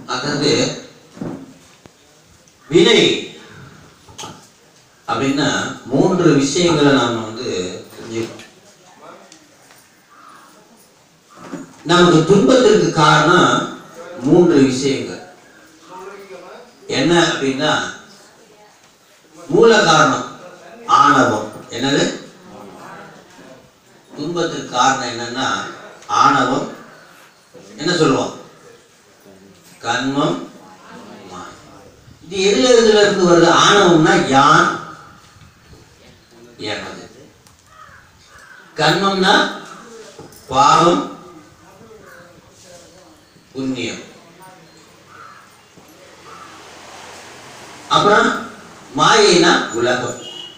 அதாவது வினை அப்படின்னா மூன்று விஷயங்களை நாம வந்து தெரிஞ்சுக்கணும் நமக்கு துன்பத்திற்கு காரணம் மூன்று விஷயங்கள் என்ன அப்படின்னா மூல காரணம் ஆணவம் என்னது துன்பத்திற்கு காரணம் என்னன்னா ஆணவம் என்ன சொல்லுவோம் கண்மம் மாயை. இது எதுல எதுல இருந்து வருது ஆணவம்னா யான் எனது கண்மம்னா பாவம் புண்ணியம் அப்புறம் மாயைனா உலகம்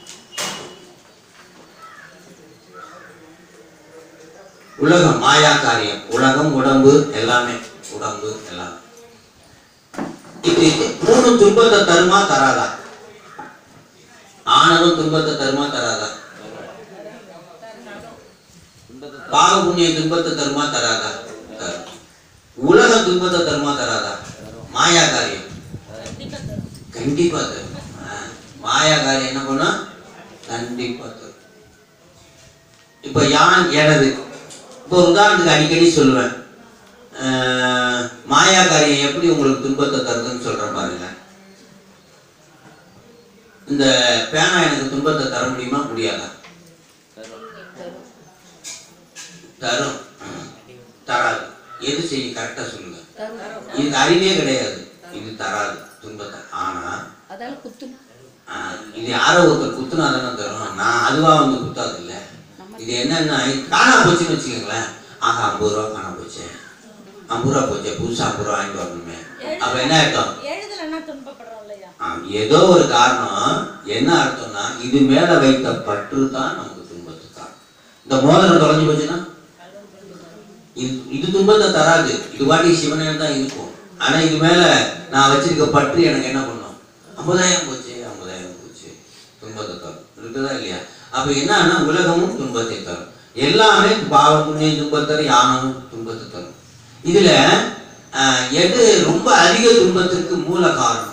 உலகம் மாயா காரியம் உலகம் உடம்பு எல்லாமே உடம்பு எல்லாமே இது மூணு துன்பத்தை தருமா தராதா ஆணவம் துன்பத்தை தருமா தராதா பாவ புண்ணிய துன்பத்தை தருமா தராதா தரும் உலக துன்பத்தை தருமா தராதா மாயா காரியம் கண்டிப்பா தரும் ஆ, மாயா காரியம் என்ன பண்ணா கண்டிப்பா தரும் இப்ப யான் எனது இப்போ ஒரு உதாரணத்துக்கு அடிக்கடி சொல்லுவேன் ஆஹ், மாயா காரியம் எப்படி உங்களுக்கு துன்பத்தை தருதுன்னு சொல்றேன் பாருங்க இந்த பேனா எனக்கு துன்பத்தை தர முடியுமா முடியாதா தரும் தராது எது செய்யும் கரெக்டா சொல்லுங்க இது அறிவே கிடையாது இது தராது துன்பத்தை ஆனா அதால குத்தும் ஆஹ், இது யாரோ ஒருத்தர் குத்துனா தானே தரும் நான் அதுவா வந்து குத்தாது இல்ல இது என்னன்னா இது காணா போச்சுன்னு வச்சுக்கோங்களேன் ஆஹா ஐம்பது ரூபா காணா போச்சு ஐம்பது ரூபா போச்சு புதுசா ஐம்பது ரூபா வாங்கிட்டு வரணுமே அப்ப என்ன அர்த்தம் எழுதலைன்னா துன்பப்படுறோம் இல்லையா ஆ, ஏதோ ஒரு காரணம் என்ன அர்த்தம்னா இது மேல வைத்த பற்று தான் நமக்கு துன்பத்துக்கு காரணம் இந்த மோதிரம் தொலைஞ்சு போச்சுன்னா இது இது துன்பத்தை தராது இது வாட்டி சிவனே தான் இருக்கும் ஆனா இது மேல நான் வச்சிருக்க பற்று எனக்கு என்ன பண்ணும் ஐம்பதாயிரம் போச்சு ஐம்பதாயிரம் போச்சு துன்பத்தை தரும் இருக்குதா இல்லையா அப்ப என்னன்னா உலகமும் துன்பத்தை தரும் எல்லாமே பாவ புண்ணியம் துன்பத்தை தரும் யானமும் துன்பத்தை தரும் இதுல ஆஹ், எது ரொம்ப அதிக துன்பத்திற்கு மூல காரணம்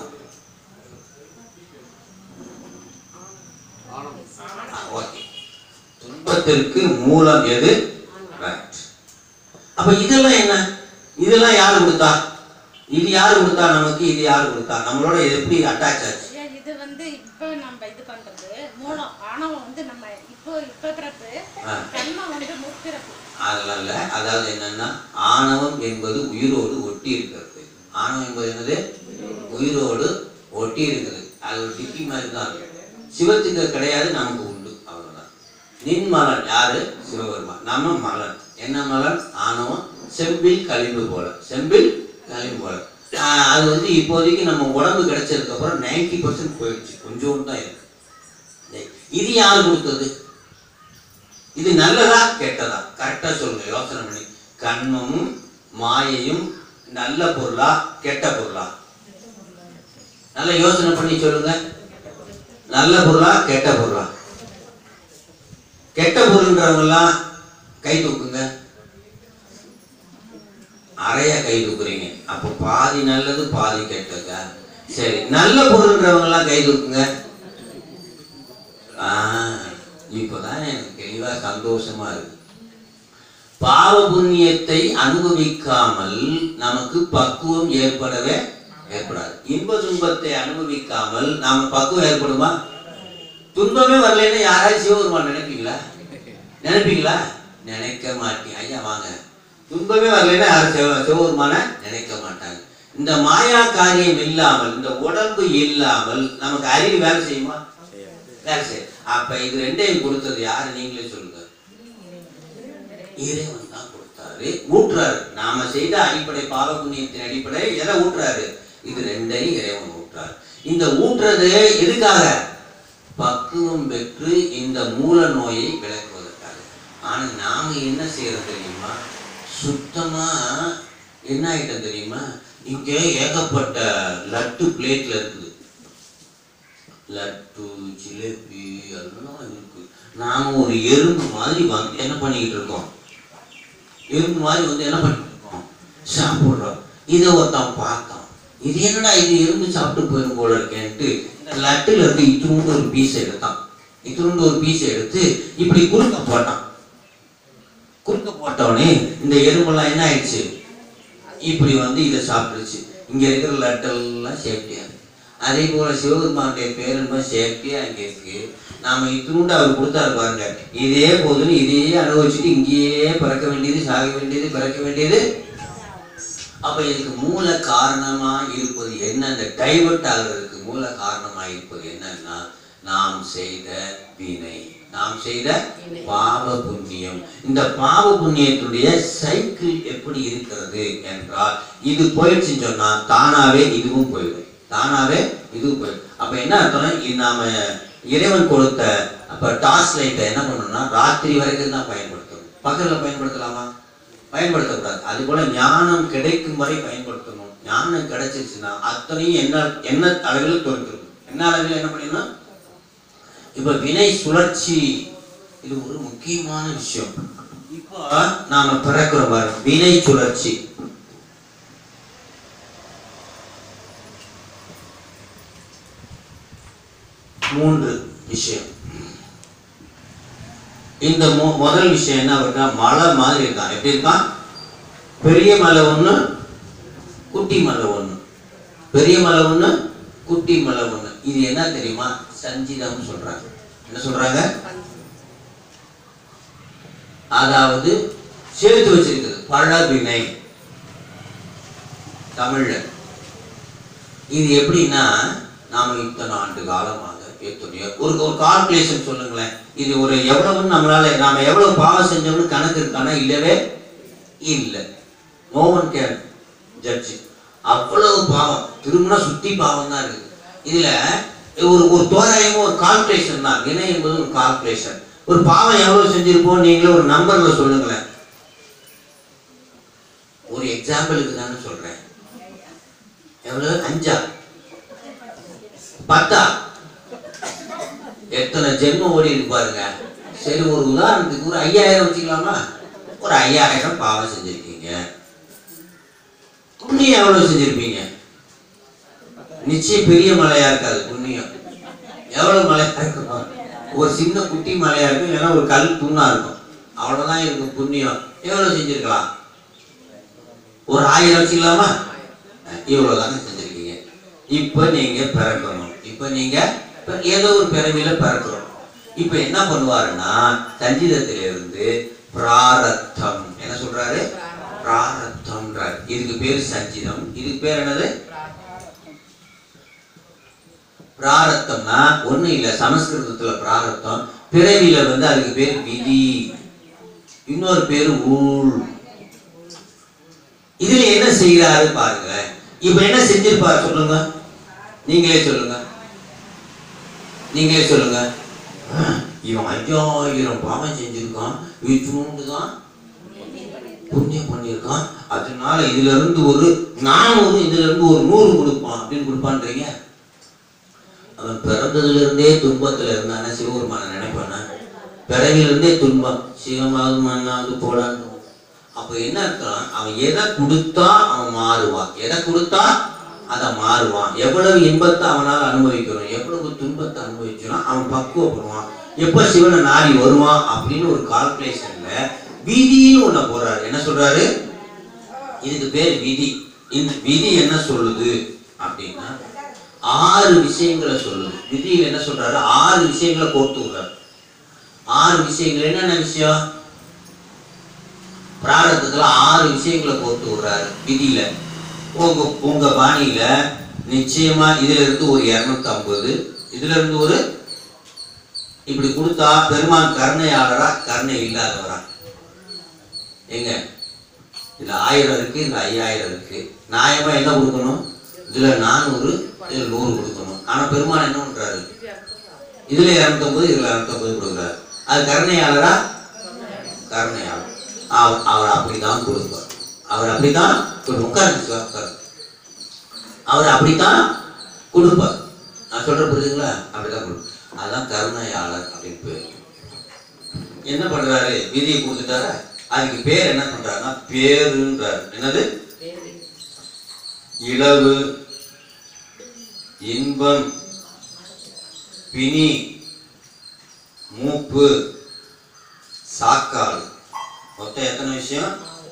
ஓகே துன்பத்திற்கு மூலம் எது ரைட் அப்ப இதெல்லாம் என்ன இதெல்லாம் யாரு கொடுத்தா இது யாரு கொடுத்தா நமக்கு இது யாரு கொடுத்தா நம்மளோட இது எப்படி அட்டாச் ஆச்சு ஏன் இது வந்து இப்போ நம்ம இது பண்றது மூலம் ஆணவம் வந்து நம்ம இப்போ இப்போ பிறப்பு ஆ. கர்மம் வந்து முற்பிறப்பு அதெல்லாம் இல்ல அதாவது என்னன்னா ஆணவம் என்பது உயிரோடு ஒட்டி இருக்கிறது ஆணவம் என்பது என்னது உயிரோடு ஒட்டி இருக்குது அது ஒரு டிக்கி மாதிரி தான் இருக்கு சிவத்துக்கு கிடையாது நமக்கு உண்டு அவ்வளவுதான் நின் மலன் யாரு சிவபெருமான் நம்ம மலன் என்ன மலன் ஆணவம் செம்பில் களிம்பு போல செம்பில் களிம்பு போல ஆஹ் அது வந்து இப்போதைக்கு நம்ம உடம்பு கிடைச்சதுக்கு அப்புறம் நைன்டி பர்சன்ட் போயிடுச்சு கொஞ்சோண்டு தான் இருக்கு இது யார் கொடுத்தது இது நல்லதா கெட்டதா கரெக்டா சொல்லுங்க யோசனை பண்ணி கண்மமும் மாயையும் நல்ல பொருளா கெட்ட பொருளா நல்ல யோசனை பண்ணி சொல்லுங்க நல்ல பொருளா கெட்ட பொருளா கெட்ட பொருள்ன்றவங்கலாம் கை தூக்குங்க அறையா கை தூக்குறீங்க அப்போ பாதி நல்லது பாதி கெட்டதா சரி நல்ல பொருள்ன்றவங்கலாம் கை தூக்குங்க ஆ, இப்பதான் எனக்கு தெளிவா சந்தோஷமா இருக்கு பாவ புண்ணியத்தை அனுபவிக்காமல் நமக்கு பக்குவம் ஏற்படவே ஏற்படாது இன்ப துன்பத்தை அனுபவிக்காமல் நாம பக்குவம் ஏற்படுமா துன்பமே வரலைன்னா யாராவது சிவபெருமான் நினைப்பீங்களா நினைப்பீங்களா நினைக்க மாட்டீங்க ஐயா வாங்க துன்பமே வரலைன்னா யாரும் சிவ சிவபெருமான நினைக்க மாட்டாங்க இந்த மாயா காரியம் இல்லாமல் இந்த உடம்பு இல்லாமல் நமக்கு அறிவு வேலை செய்யுமா வேலை செய்யும் அப்ப இது ரெண்டையும் கொடுத்தது யாரு நீங்களே சொல்லுங்க இறைவன் தான் கொடுத்தாரு ஊட்டுறாரு நாம செய்த அடிப்படை பாவ புண்ணியத்தின் அடிப்படை எதை ஊட்டுறாரு இது ரெண்டையும் இறைவன் ஊட்டுறாரு இந்த ஊட்டுறது எதுக்காக பக்குவம் பெற்று இந்த மூல நோயை விளக்குவதற்காக ஆனா நாம என்ன செய்யறோம் தெரியுமா சுத்தமா என்ன ஆயிட்டோம் தெரியுமா இங்க ஏகப்பட்ட லட்டு பிளேட்ல இருக்குது லட்டு ஜிலேபி எல்லாம் இருக்கு நாம ஒரு எறும்பு மாதிரி வந்து என்ன பண்ணிக்கிட்டு இருக்கோம் எறும்பு மாதிரி வந்து என்ன பண்ணிட்டு இருக்கோம் சாப்பிடுறோம் இதை ஒருத்தன் பார்த்தான் இது என்னடா இது எறும்பு சாப்பிட்டு போயிடும் போல இருக்கேன்ட்டு இந்த லட்டுல இருந்து இத்தினூண்டு ஒரு பீஸ் எடுத்தான் இத்தினூண்டு ஒரு பீஸ் எடுத்து இப்படி குறுக்க போட்டான் குறுக்க போட்டவனே இந்த எறும்பெல்லாம் என்ன ஆயிடுச்சு இப்படி வந்து இதை சாப்பிட்டுருச்சு இங்க இருக்கிற லட்டெல்லாம் சேஃப்டியா இருக்கு அதே போல சிவபெருமானுடைய பேரன்பம் சேஃப்டியா இங்க இருக்கு நாம இத்தினூண்டு அவர் கொடுத்தாரு பாருங்க இதே போதுன்னு இதையே அனுபவிச்சுட்டு இங்கேயே பிறக்க வேண்டியது சாக வேண்டியது பிறக்க வேண்டியது அப்ப இதுக்கு மூல காரணமா இருப்பது என்ன இந்த டைவர்ட் ஆகுறதுக்கு மூல காரணமா இருப்பது என்னன்னா நாம் செய்த வினை நாம் செய்த பாவ புண்ணியம் இந்த பாவ புண்ணியத்துடைய சைக்கிள் எப்படி இருக்கிறது என்றால் இது போயிடுச்சுன்னு சொன்னா தானாவே இதுவும் போயிடும் தானாவே இதுவும் போயிடும் அப்ப என்ன அர்த்தம்னா இது நாம இறைவன் கொடுத்த அப்ப டார்ச் லைட்டை என்ன பண்ணணும்னா ராத்திரி வரைக்கும் தான் பயன்படுத்தணும் பகல்ல பயன்படுத்தலாமா பயன்படுத்தக்கூடாது அது போல ஞானம் கிடைக்கும் வரை பயன்படுத்தணும் ஞானம் கிடைச்சிருச்சுன்னா அத்தனையும் என்ன என்ன அளவில் தோன்றும் என்ன அளவில் என்ன பண்ணிடணும் இப்ப வினை சுழற்சி இது ஒரு முக்கியமான விஷயம் இப்போ நாம பிறக்கிறோம் பாருங்க வினை சுழற்சி மூன்று விஷயம் இந்த மு- முதல் விஷயம் என்ன இருக்கா மலை மாதிரி இருக்கான் எப்படி இருக்கான் பெரிய மலை ஒண்ணு குட்டி மலை ஒண்ணு பெரிய மலை ஒண்ணு குட்டி மலை ஒண்ணு இது என்ன தெரியுமா சஞ்சிதம் சொல்றாங்க என்ன சொல்றாங்க அதாவது சேர்த்து வச்சிருக்குது பழவினை தமிழ்ல இது எப்படின்னா நாம இத்தனை ஆண்டு காலமாக எத்தனையோ ஒரு ஒரு கால்குலேஷன் சொல்லுங்களேன் இது ஒரு எவ்வளவுன்னு நம்மளால நாம எவ்வளவு பாவம் செஞ்சோம்னு கணக்கு இருக்கானா இல்லவே இல்லை நோ ஒன் கேன் ஜட்ஜ் அவ்வளவு பாவம் திரும்பினா சுத்தி பாவம் தான் இருக்குது இதுல ஒரு ஒரு தோராயமா ஒரு கால்குலேஷன் தான் வினை என்பது ஒரு கால்குலேஷன் ஒரு பாவம் எவ்வளவு செஞ்சிருப்போம் நீங்களே ஒரு நம்பர்ல சொல்லுங்களேன் ஒரு எக்ஸாம்பிளுக்கு தானே சொல்றேன் எவ்வளவு அஞ்சா பத்தா எத்தனை ஜென்மம் ஓடி இருக்கு பாருங்க சரி ஒரு உதாரணத்துக்கு ஒரு ஐயாயிரம் வச்சுக்கலாமா ஒரு ஐயாயிரம் பாவம் செஞ்சிருக்கீங்க புண்ணியம் எவ்வளவு செஞ்சிருப்பீங்க நிச்சயம் பெரிய மலையா இருக்காது புண்ணியம் எவ்வளவு மலையா இருக்கும் ஒரு சின்ன குட்டி மலையா இருக்கும் இல்லைன்னா ஒரு கல் தூணா இருக்கும் அவ்வளவுதான் இருக்கும் புண்ணியம் எவ்வளவு செஞ்சிருக்கலாம் ஒரு ஆயிரம் வச்சுக்கலாமா இவ்வளவுதானே செஞ்சிருக்கீங்க இப்ப நீங்க பிறக்கணும் இப்ப நீங்க இப்ப ஏதோ ஒரு பிறவியில பிறக்கிறோம் இப்ப என்ன பண்ணுவாருன்னா சஞ்சீதத்திலிருந்து பிராரத்தம் என்ன சொல்றாரு பிராரத்தம்ன்றார் இதுக்கு பேரு சஞ்சிதம் இதுக்கு பேர் என்னது பிராரத்தம்னா ஒண்ணும் இல்ல சமஸ்கிருதத்துல பிராரத்தம் பிறவியில வந்து அதுக்கு பேர் விதி இன்னொரு பேரு ஊழ் இதுல என்ன செய்யறாரு பாருங்க இப்ப என்ன செஞ்சிருப்பாரு சொல்லுங்க நீங்களே சொல்லுங்க நீங்களே சொல்லுங்க இவன் ஐயாயிரம் பாவம் செஞ்சிருக்கான் இவனோண்டு தான் புண்ணியம் பண்ணியிருக்கான் அதனால இதுல இருந்து ஒரு நானூறு இதுல இருந்து ஒரு நூறு கொடுப்பான் அப்படின்னு கொடுப்பான்றீங்க அவன் பிறந்ததுல இருந்தே துன்பத்துல இருந்தானே சிவபெருமான நினைப்பானா பிறவில இருந்தே துன்பம் சிவமாவது மண்ணாவது போடாது அப்ப என்ன அர்த்தம் அவன் எதை கொடுத்தா அவன் மாறுவான் எதை கொடுத்தா அதை மாறுவான் எவ்வளவு இன்பத்தை அவனால் அனுபவிக்கணும் எவ்வளவு துன்பத்தை அனுபவிக்கணும் அவன் பக்குவப்படுவான் எப்ப சிவனை நாடி வருவான் அப்படின்னு ஒரு கால்குலேஷன்ல விதின்னு ஒண்ண போறாரு என்ன சொல்றாரு இதுக்கு பேர் விதி இந்த விதி என்ன சொல்லுது அப்படின்னா ஆறு விஷயங்களை சொல்லுது விதியில் என்ன சொல்றாரு ஆறு விஷயங்களை கோர்த்து விடுறாரு ஆறு விஷயங்கள் என்னென்ன விஷயம் பிராரத்தத்துல ஆறு விஷயங்களை கோர்த்து விடுறாரு விதியில உங்க உங்க பாணியில நிச்சயமா இதுல இருந்து ஒரு இருநூத்தி ஐம்பது இதுல இருந்து ஒரு இப்படி கொடுத்தா பெருமான் கருணையாளரா கருணை இல்லாதவரா எங்க இதுல ஆயிரம் இருக்கு இதுல ஐயாயிரம் இருக்கு நியாயமா என்ன கொடுக்கணும் இதுல நானூறு இதுல நூறு கொடுக்கணும் ஆனா பெருமான் என்ன பண்றாரு இதுல இரநூத்தொன்பது இதுல இரநூத்தொன்பது கொடுக்குறாரு அது கருணையாளரா கருணையாளர் அவர் அவர் அப்படித்தான் கொடுப்பார் அவர் அப்படித்தான் ஒரு உட்கார்ந்து உட்காரு அவர் அப்படித்தான் கொடுப்பார் நான் சொல்ற புரியுதுங்களா அப்படிதான் கொடுப்பார் அதான் கருணையாளர் அப்படின்னு பேர் என்ன பண்றாரு விதியை கொடுத்துட்டாரு அதுக்கு பேர் என்ன பண்றாருன்னா பேருன்றாரு என்னது இளவு இன்பம் பிணி மூப்பு சாக்காடு மொத்தம் எத்தனை விஷயம்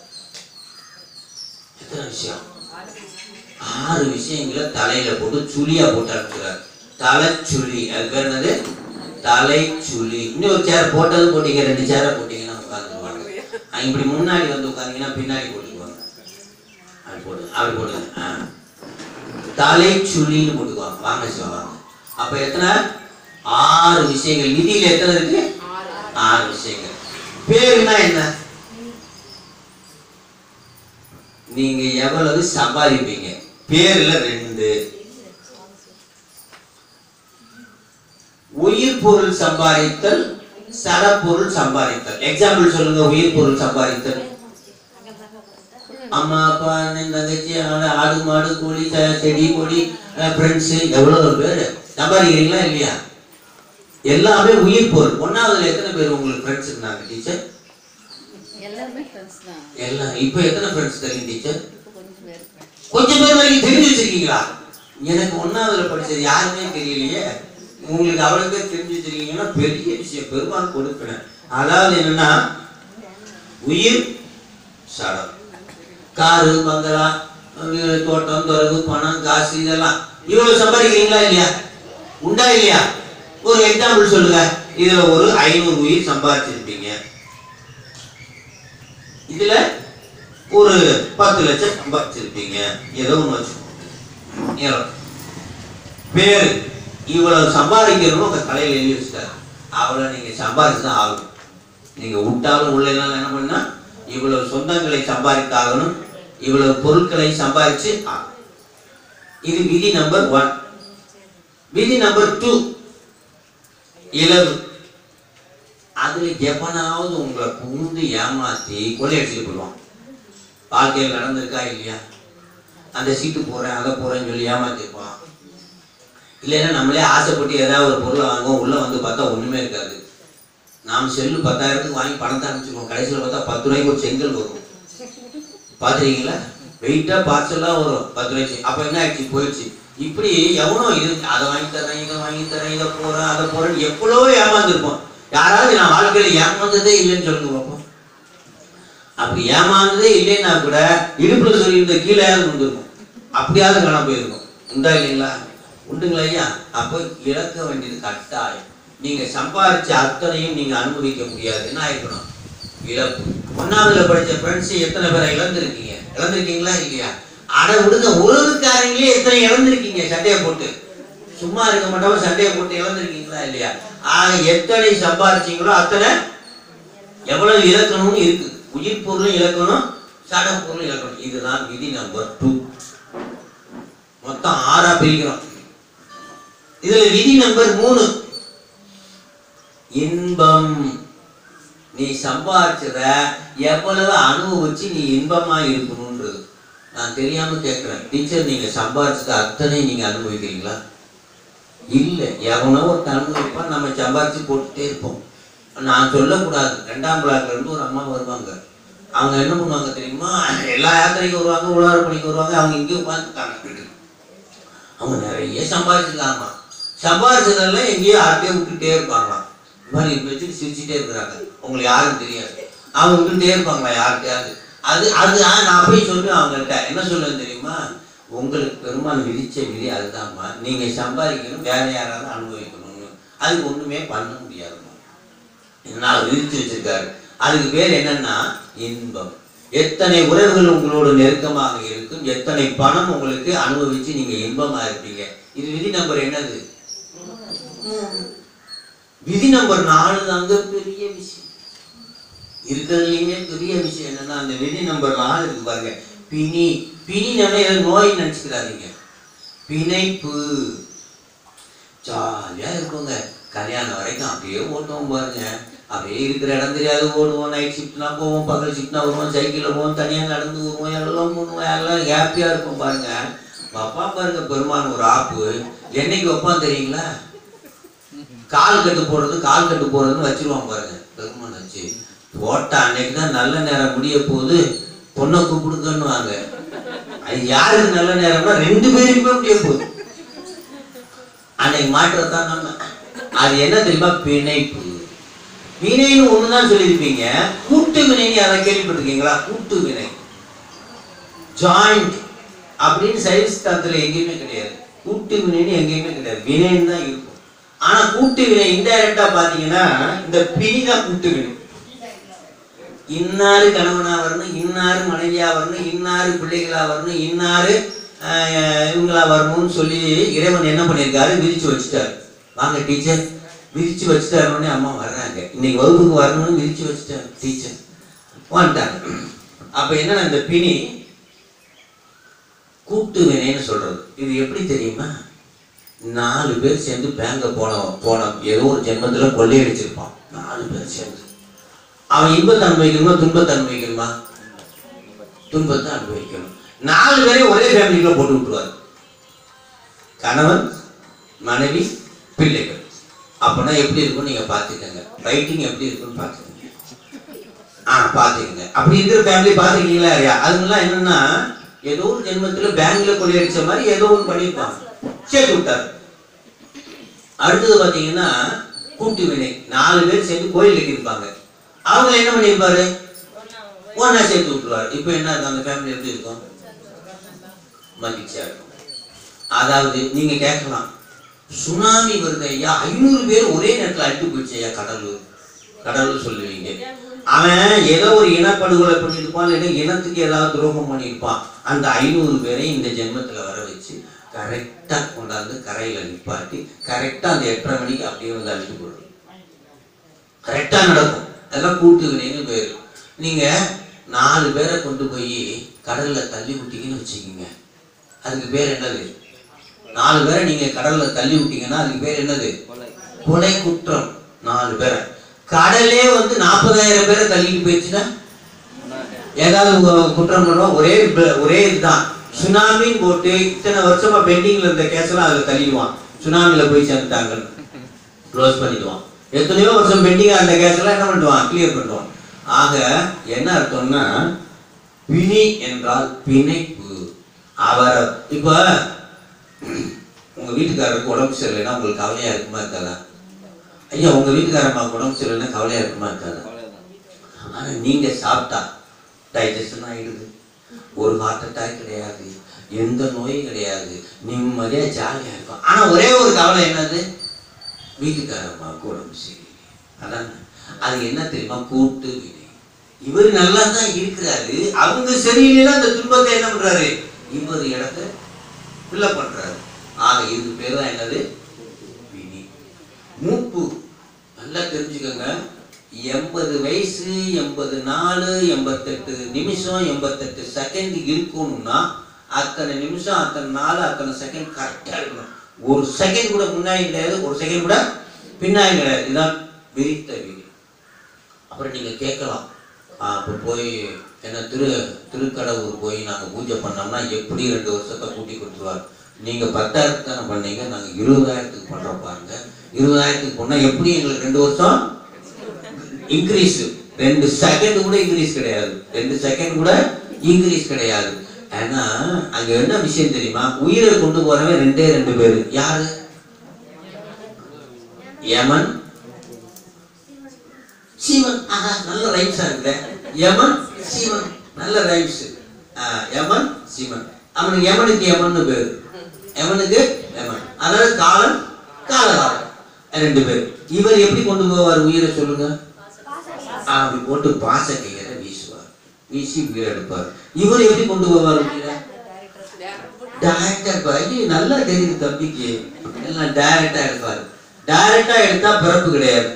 எத்தனை விஷயம் ஆறு விஷயங்களை தலையில போட்டு சுழியா போட்டு அனுப்புறாரு தலைச்சுழி அது பேர் என்னது தலைச்சுழி இன்னும் ஒரு சேர் போட்டது போட்டீங்க ரெண்டு சேரை போட்டீங்கன்னா உட்காந்துருவாங்க அங்க இப்படி முன்னாடி வந்து உட்காந்தீங்கன்னா பின்னாடி போட்டுக்குவாங்க அப்படி போடுங்க அப்படி போடுங்க ஆ தலைச்சுழின்னு போட்டுக்குவாங்க வாங்க சிவா வாங்க அப்ப எத்தனை ஆறு விஷயங்கள் நிதியில எத்தனை இருக்கு ஆறு விஷயங்கள் பேருனா என்ன நீங்க எவ்வளவு சம்பாதிப்பீங்க பேர்ல ரெண்டு உயிர் பொருள் சம்பாதித்தல் சடப்பொருள் சம்பாதித்தல் எக்ஸாம்பிள் சொல்லுங்க உயிர் பொருள் சம்பாதித்தல் அம்மா அப்பா அண்ணன் தங்கச்சி ஆடு ஆடு மாடு கோழி செ- செடி கொடி ஃப்ரெண்ட்ஸ் எவ்வளவு பேர் சம்பாதிக்கிறீங்களா இல்லையா எல்லாமே உயிர் பொருள் ஒன்னாவதுல எத்தனை பேர் உங்களுக்கு ஃப்ரெண்ட்ஸ் இருந்தாங்க டீச்சர் எல்லாருமே ஃப்ரெண்ட்ஸ் தான் எல்லாம் இப்போ எத்தனை ஃப்ரெண்ட்ஸ் தெரியும் டீச்சர் இப்போ கொஞ்சம் பேர் கொஞ்சம் பேர் வரைக்கும் தெரிஞ்சு வச்சிருக்கீங்களா எனக்கு ஒன்னாவதுல படிச்சது யாருமே தெரியலையே உங்களுக்கு அவ்வளவு பேர் தெரிஞ்சு வச்சிருக்கீங்கன்னா பெரிய விஷயம் பெருமாள் கொடுப்பேன் அதாவது என்னன்னா உயிர் சடம் காரு பங்களா வீடு, தோட்டம் துறவு பணம் காசு இதெல்லாம் இவ்வளவு சம்பாதிக்கிறீங்களா இல்லையா உண்டா இல்லையா ஒரு எக்ஸாம்பிள் சொல்லுங்க இதுல ஒரு ஐநூறு உயிர் சம்பாதிச்சிருப்பீங்க இதுல ஒரு பத்து லட்சம் சம்பாதிச்சிருப்பீங்க ஏதோ ஒன்று வச்சுக்கோங்க ஏதோ. பேரு இவ்வளவு சம்பாதிக்கணும்னு உங்க தலையில எழுதி வச்சுட்டாரு அவ்வளவு நீங்க சம்பாதிச்சு தான் ஆகணும் நீங்க விட்டாலும் உள்ள எல்லாம் என்ன பண்ணா இவ்வளவு சொந்தங்களை சம்பாதித்தாகணும் இவ்வளவு பொருட்களை சம்பாதிச்சு ஆகணும் இது விதி நம்பர் ஒன் விதி நம்பர் டூ இலவு அதுல எவனாவது உங்களை புகுந்து ஏமாத்தி கொள்ளையடிச்சுட்டு போயிடுவான் வாழ்க்கையில் நடந்திருக்கா இல்லையா அந்த சீட்டு போறேன் அதை போறேன்னு சொல்லி ஏமாத்திருப்பான் இல்லைன்னா நம்மளே ஆசைப்பட்டு ஏதாவது ஒரு பொருளை வாங்குவோம் உள்ள வந்து பார்த்தா ஒண்ணுமே இருக்காது நாம் செல்லு பத்தாயிரத்துக்கு வாங்கி பணத்தை அனுப்பிச்சிருவோம் கடைசியில் பார்த்தா பத்து ரூபாய்க்கு ஒரு செங்கல் வரும் பார்த்துருக்கீங்களா வெயிட்டா பார்சலாக வரும் பத்து ரூபாய்க்கு அப்போ என்ன ஆயிடுச்சு போயிடுச்சு இப்படி எவனோ இருக்கு அதை வாங்கி தரேன் இதை வாங்கி தரேன் இதை போறேன் அதை போறேன் எவ்வளோ ஏமாந்துருப்போம் யாராவது நான் வாழ்க்கையில ஏமாந்ததே இல்லைன்னு சொல்லுங்க பார்ப்போம் அப்படி ஏமாந்ததே இல்லைன்னா கூட இடுப்புல சொல்லியிருந்த கீழே வந்துருக்கும் அப்படியாவது காணாம போயிருக்கும் உண்டா இல்லைங்களா உண்டுங்களா ஐயா அப்போ இழக்க வேண்டியது கட்டாயம் நீங்க சம்பாதிச்ச அத்தனையும் நீங்க அனுபவிக்க முடியாது என்ன ஆயிருக்கணும் இழப்பு ஒன்னாவதுல படிச்ச ஃப்ரெண்ட்ஸ் எத்தனை பேரை இழந்திருக்கீங்க இழந்திருக்கீங்களா இல்லையா அட விடுங்க உறவுக்காரங்களே எத்தனை இழந்திருக்கீங்க சட்டையை போட்டு சும்மா இருக்க மாட்டாம சட்டையை போட்டு இழந்திருக்கீங்களா இல்லையா ஆக எத்தனை சம்பாதிச்சீங்களோ அத்தனை எவ்வளவு இழக்கணும்னு இருக்கு உயிர் பொருளும் இழக்கணும் சட பொருளும் இழக்கணும் இதுதான் விதி நம்பர் டூ மொத்தம் ஆறா பிரிக்கிறோம் இதுல விதி நம்பர் மூணு இன்பம் நீ சம்பாதிச்சத எவ்வளவு அனுபவிச்சு நீ இன்பமா இருக்கணும்ன்றது நான் தெரியாம கேட்கிறேன் டீச்சர் நீங்க சம்பாதிச்சத அத்தனை நீங்க அனுபவிக்கிறீங்களா இல்ல எவனோ ஒரு அனுபவிப்பான் நம்ம சம்பாதிச்சு போட்டுட்டே இருப்போம் நான் சொல்லக்கூடாது ரெண்டாம் பிளாக்ல இருந்து ஒரு அம்மா வருவாங்க அவங்க என்ன பண்ணுவாங்க தெரியுமா எல்லா யாத்திரைக்கும் வருவாங்க உழவர் பணிக்கு வருவாங்க அவங்க இங்கே உட்காந்துட்டாங்க அவங்க நிறைய சம்பாதிச்சிருக்காங்களாம் சம்பாதிச்சதெல்லாம் எங்கேயோ யார்கிட்டயோ விட்டுட்டே இருப்பாங்களாம் இந்த மாதிரி இப்ப வச்சுட்டு சிரிச்சுட்டே இருக்கிறாங்க உங்களுக்கு யாரும் தெரியாது அவங்க விட்டுட்டே இருப்பாங்களா யார்கிட்டயாவது அது அது ஆ, நான் போய் சொல்லுவேன் அவங்கள்ட்ட என்ன சொல்லுவேன் தெரியுமா உங்களுக்கு பெருமாள் விதிச்ச விதி அதுதான்மா நீங்க சம்பாதிக்கணும் வேற யாராவது அனுபவிக்கணும்னு அதுக்கு ஒண்ணுமே பண்ண முடியாதுமா நான் விதிச்சு வச்சிருக்காரு அதுக்கு பேர் என்னன்னா இன்பம் எத்தனை உறவுகள் உங்களோட நெருக்கமாக இருக்கும் எத்தனை பணம் உங்களுக்கு அனுபவிச்சு நீங்க இன்பமா இருப்பீங்க இது விதி நம்பர் என்னது விதி நம்பர் நாலு தாங்க பெரிய விஷயம் இருக்கிறதுலயுமே பெரிய விஷயம் என்னன்னா அந்த விதி நம்பர் நாலு இருக்கு பாருங்க பிணி பிணி ஏதோ நோய் நினைச்சுக்கிறாதீங்க பிணைப்பு ஜாலியா இருக்குங்க கல்யாணம் வரைக்கும் அப்படியே ஓட்டுவோம் பாருங்க அப்படியே இருக்கிற இடம் தெரியாது ஓடுவோம் நைட் ஷிஃப்ட்னா போவோம் பகல் ஷிஃப்ட்னா வருவோம் சைக்கிளில் போவோம் தனியாக நடந்து வருவோம் எல்லாம் பண்ணுவோம் எல்லாம் ஹாப்பியாக இருக்கும் பாருங்க அப்பா பாருங்க பெருமான் ஒரு ஆப்பு என்னைக்கு வைப்பான் தெரியுங்களா கால் கட்டு போடுறது கால் கட்டு போடுறதுன்னு வச்சிருவான் பாருங்க பெருமான் வச்சு போட்ட அன்னைக்கு தான் நல்ல நேரம் முடிய போகுது பொண்ணை கூப்பிடுங்கன்னு வாங்க அது யாருக்கு நல்ல நேரம்னா ரெண்டு பேருக்குமே முடிய போகுது அன்னைக்கு மாற்றத்தான் நம்ம அது என்ன தெரியுமா பிணைப்பு வினைன்னு ஒண்ணுதான் சொல்லியிருப்பீங்க கூட்டு வினைன்னு யாராவது கேள்விப்பட்டிருக்கீங்களா கூட்டு வினை ஜாயிண்ட் அப்படின்னு சைவஸ்தானத்துல எங்கேயுமே கிடையாது கூட்டு வினைன்னு எங்கேயுமே கிடையாது வினைன்னு தான் இருக்கும் ஆனா கூட்டு வினை இன்டைரக்டா பாத்தீங்கன்னா இந்த பிணி தான் கூட்டு வினை இன்னாரு கணவனா வரணும் இன்னாரு மனைவியா வரணும் இன்னாரு பிள்ளைகளா வரணும் இன்னாரு ஆஹ், இவங்களா வரணும்னு சொல்லி இறைவன் என்ன பண்ணியிருக்காரு விரிச்சு வச்சுட்டாரு வாங்க டீச்சர் விரிச்சு வச்சுட்டாருன்னு அம்மா வர்றாங்க இன்னைக்கு வகுப்புக்கு வரணும்னு விரிச்சு வச்சுட்டாரு டீச்சர் வந்துட்டாங்க அப்ப என்னன்னா இந்த பிணி கூட்டு வினைன்னு சொல்றது இது எப்படி தெரியுமா நாலு பேர் சேர்ந்து பேங்க போன போன ஏதோ ஒரு ஜென்மத்துல கொள்ளையடிச்சிருப்பான் நாலு பேர் சேர்ந்து அவன் இன்பத்தை அனுபவிக்கணுமா துன்பத்தை அனுபவிக்கணுமா துன்பத்தை அனுபவிக்கணும் நாலு பேரையும் ஒரே ஃபேமிலிக்குள்ள போட்டு விட்டுருவாரு கணவன் மனைவி பிள்ளைகள் அப்படின்னா எப்படி இருக்கும்னு நீங்க பார்த்துக்கங்க ரைட்டிங் எப்படி இருக்குன்னு பார்த்துக்கங்க ஆ பார்த்துக்கங்க அப்படி இருக்கிற ஃபேமிலி பார்த்துருக்கீங்களா இல்லையா அதுங்கெல்லாம் என்னன்னா ஏதோ ஒரு ஜென்மத்துல பேங்க்ல கொள்ளையடிச்ச மாதிரி ஏதோ ஒன்று பண்ணியிருப்பாங்க சேர்த்து விட்டாரு அடுத்தது பார்த்தீங்கன்னா கூட்டு வினை நாலு பேர் சேர்ந்து கோயில் கட்டியிருப்பாங்க அவங்க என்ன பண்ணியிருப்பாரு ஒன்னா சேர்த்து விட்டுருவாரு இப்போ என்ன இருக்கும் அந்த ஃபேமிலி எப்படி இருக்கும் மகிழ்ச்சியா இருக்கும் அதாவது நீங்க கேட்கலாம் சுனாமி வருது ஐயா ஐநூறு பேர் ஒரே நேரத்தில் அடித்து போயிடுச்சு ஐயா கடலூர் கடலூர் சொல்லுவீங்க அவன் ஏதோ ஒரு இனப்படுகொலை பண்ணியிருப்பான் இல்லை இனத்துக்கு ஏதாவது துரோகம் பண்ணியிருப்பான் அந்த ஐநூறு பேரையும் இந்த ஜென்மத்துல வர வச்சு கரெக்டா கொண்டாந்து கரையில நிப்பாட்டி கரெக்டா அந்த எட்டரை மணிக்கு அப்படியே வந்து அழிச்சு போடுறது கரெக்டா நடக்கும் அதெல்லாம் கூட்டு வினைன்னு பேரு நீங்க நாலு பேரை கொண்டு போய் கடல்ல தள்ளி விட்டீங்கன்னு வச்சுக்கோங்க அதுக்கு பேர் என்னது நாலு பேரை நீங்க கடல்ல தள்ளி விட்டீங்கன்னா அதுக்கு பேர் என்னது கொலை குற்றம் நாலு பேரை கடலே வந்து நாற்பதாயிரம் பேரை தள்ளிட்டு போயிடுச்சுன்னா ஏதாவது உ- குற்றம் பண்ணுவோம் ஒரே ப- ஒரே இதுதான் சுனாமின்னு போட்டு இத்தனை வருஷமா பெண்டிங்ல இருந்த கேஸ் எல்லாம் அதுல தள்ளிடுவான் சுனாமில போய் சேர்ந்துட்டாங்கன்னு க்ளோஸ் பண்ணிடுவான் எத்தனையோ வருஷம் பெண்டிங்கா இருந்த கேஸ் எல்லாம் என்ன பண்ணுவான் கிளியர் பண்ணுவான் ஆக என்ன அர்த்தம்னா பிணி என்றால் பிணைப்பு அவரை இப்ப உங்க வீட்டுக்காரருக்கு உடம்பு சரியில்லைன்னா உங்களுக்கு கவலையா இருக்குமா இருக்காதா ஐயா உங்க வீட்டுக்காரம்மா உடம்பு சரியில்லைன்னா கவலையா இருக்குமா இருக்காதா ஆனா நீங்க சாப்பிட்டா டைஜஷன் ஆயிடுது ஒரு ஹார்ட் அட்டாக் கிடையாது எந்த நோயும் கிடையாது நிம்மதியா ஜாலியா இருக்கும் ஆனா ஒரே ஒரு கவலை என்னது வீட்டுக்காரம்மாவுக்கு உடம்பு சரியில்லை அதான் அது என்ன தெரியுமா கூட்டு வினை இவர் நல்லா தான் இருக்கிறாரு அவங்க சரியில்லைன்னா அந்த துன்பத்தை என்ன பண்றாரு இவர் இடத்த ஃபில்லப் பண்றாரு ஆக இது பேர் தான் என்னது வினி மூப்பு நல்லா தெரிஞ்சுக்கோங்க எண்பது வயசு எண்பது நாலு எண்பத்தெட்டு நிமிஷம் எண்பத்தெட்டு செகண்ட் இருக்கணும்னா அத்தனை நிமிஷம் அத்தனை நாள் அத்தனை செகண்ட் கரெக்டாக இருக்கணும் ஒரு செகண்ட் கூட முன்னாடி கிடையாது ஒரு செகண்ட் கூட பின்னாடி கிடையாது இதுதான் விரித்த விதி அப்புறம் நீங்க கேட்கலாம் அப்போ போய் என்ன திரு திருக்கடவுர் போய் நாங்க பூஜை பண்ணோம்னா எப்படி ரெண்டு வருஷத்தை கூட்டி கொடுத்துருவார் நீங்க பத்தாயிரத்துக்கு தானே பண்ணீங்க நாங்க இருபதாயிரத்துக்கு பண்றோம் பாருங்க இருபதாயிரத்துக்கு பண்ணா எப்படி எங்களுக்கு ரெண்டு வருஷம் இன்க்ரீஸ் ரெண்டு செகண்ட் கூட இன்க்ரீஸ் கிடையாது ரெண்டு செகண்ட் கூட இன்க்ரீஸ் கிடையாது ஏன்னா அங்க என்ன விஷயம் தெரியுமா உயிரை கொண்டு போறவன் ரெண்டே ரெண்டு பேரு யாரு யமன் சீவன் ஆஹா நல்ல ரைம்ஸா இருக்குல்ல யமன் சீவன் நல்ல ரைம்ஸ் யமன் சீவன் அவனுக்கு யமனுக்கு யமன்னு பேரு யமனுக்கு யமன் அதாவது காலன் காலகாலம் ரெண்டு பேர் இவர் எப்படி கொண்டு போவார் உயிரை சொல்லுங்க அப்படி போட்டு பாச கையில வீசுவார் வீசி உயிரை எடுப்பார் இவர் எப்படி கொண்டு போவார் உயிரை டைரக்டா இது நல்லா தெரியுது தம்பிக்கு எல்லாம் டைரக்டா எடுப்பாரு டைரக்டா எடுத்தா பிறப்பு கிடையாது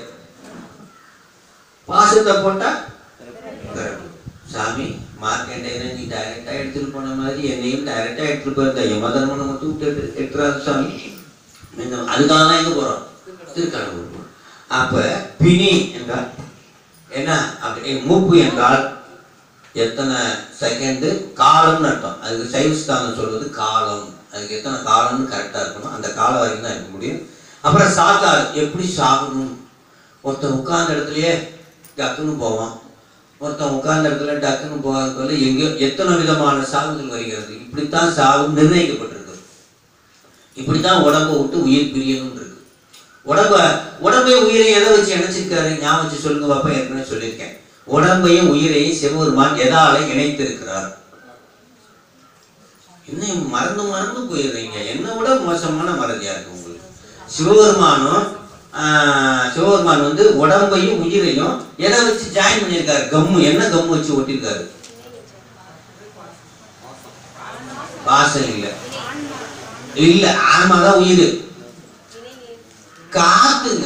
பாசத்தை போட்டா பிறப்பு சாமி மார்க்கெண்டையரை நீ டைரக்டா எடுத்துட்டு போன மாதிரி என்னையும் டைரக்டா எடுத்துட்டு போயிருந்த யமதர்மனை மட்டும் விட்டு எடு- எடுத்துறாரு சாமி என்ன- அதுக்காக தான் எங்க போறோம் திருக்கடவுர் போறோம். அப்ப பிணி என்றால் என்ன அப்படி மூப்பு என்றால் எத்தனை செகண்டு காலம்னு அர்த்தம் அதுக்கு சைவஸ்தானம் சொல்வது காலம் அதுக்கு எத்தனை காலம்னு கரெக்டாக இருக்கணும் அந்த காலம் வரைக்கும் தான் இருக்க முடியும் அப்புறம் சாக்கார் எப்படி சாகணும் ஒருத்தன் உட்கார்ந்த இடத்துலயே டக்குன்னு போவான் ஒருத்தன் உட்கார்ந்த இடத்துல டக்குன்னு போகாததுல எங்கேயோ எத்தனை விதமான சாவுகள் வருகிறது இப்படித்தான் சாவு நிர்ணயிக்கப்பட்டிருக்கு இப்படிதான் உடம்ப விட்டு உயிர் பிரியணும் இருக்கு உடம்ப உடம்பை உயிரை எதை வச்சு இணைச்சிருக்காரு ஞாபகம் வச்சு சொல்லுங்க பாப்பா ஏற்கனவே சொல்லியிருக்கேன் உடம்பையும் உயிரையும் சிவபெருமான் எதால இணைத்திருக்கிறார் இன்னும் மறந்து மறந்து போயிடுறீங்க என்னை விட மோசமான மறதியா இருக்கு உங்களுக்கு சிவபெருமானும் ஆஹ், சிவபெருமான் வந்து உடம்பையும் உயிரையும் எதை வச்சு ஜாயின் பண்ணியிருக்காரு கம்மு என்ன கம்மு வச்சு ஒட்டியிருக்காரு வாசல் இல்ல இல்ல ஆமாதான் உயிர் காத்துங்க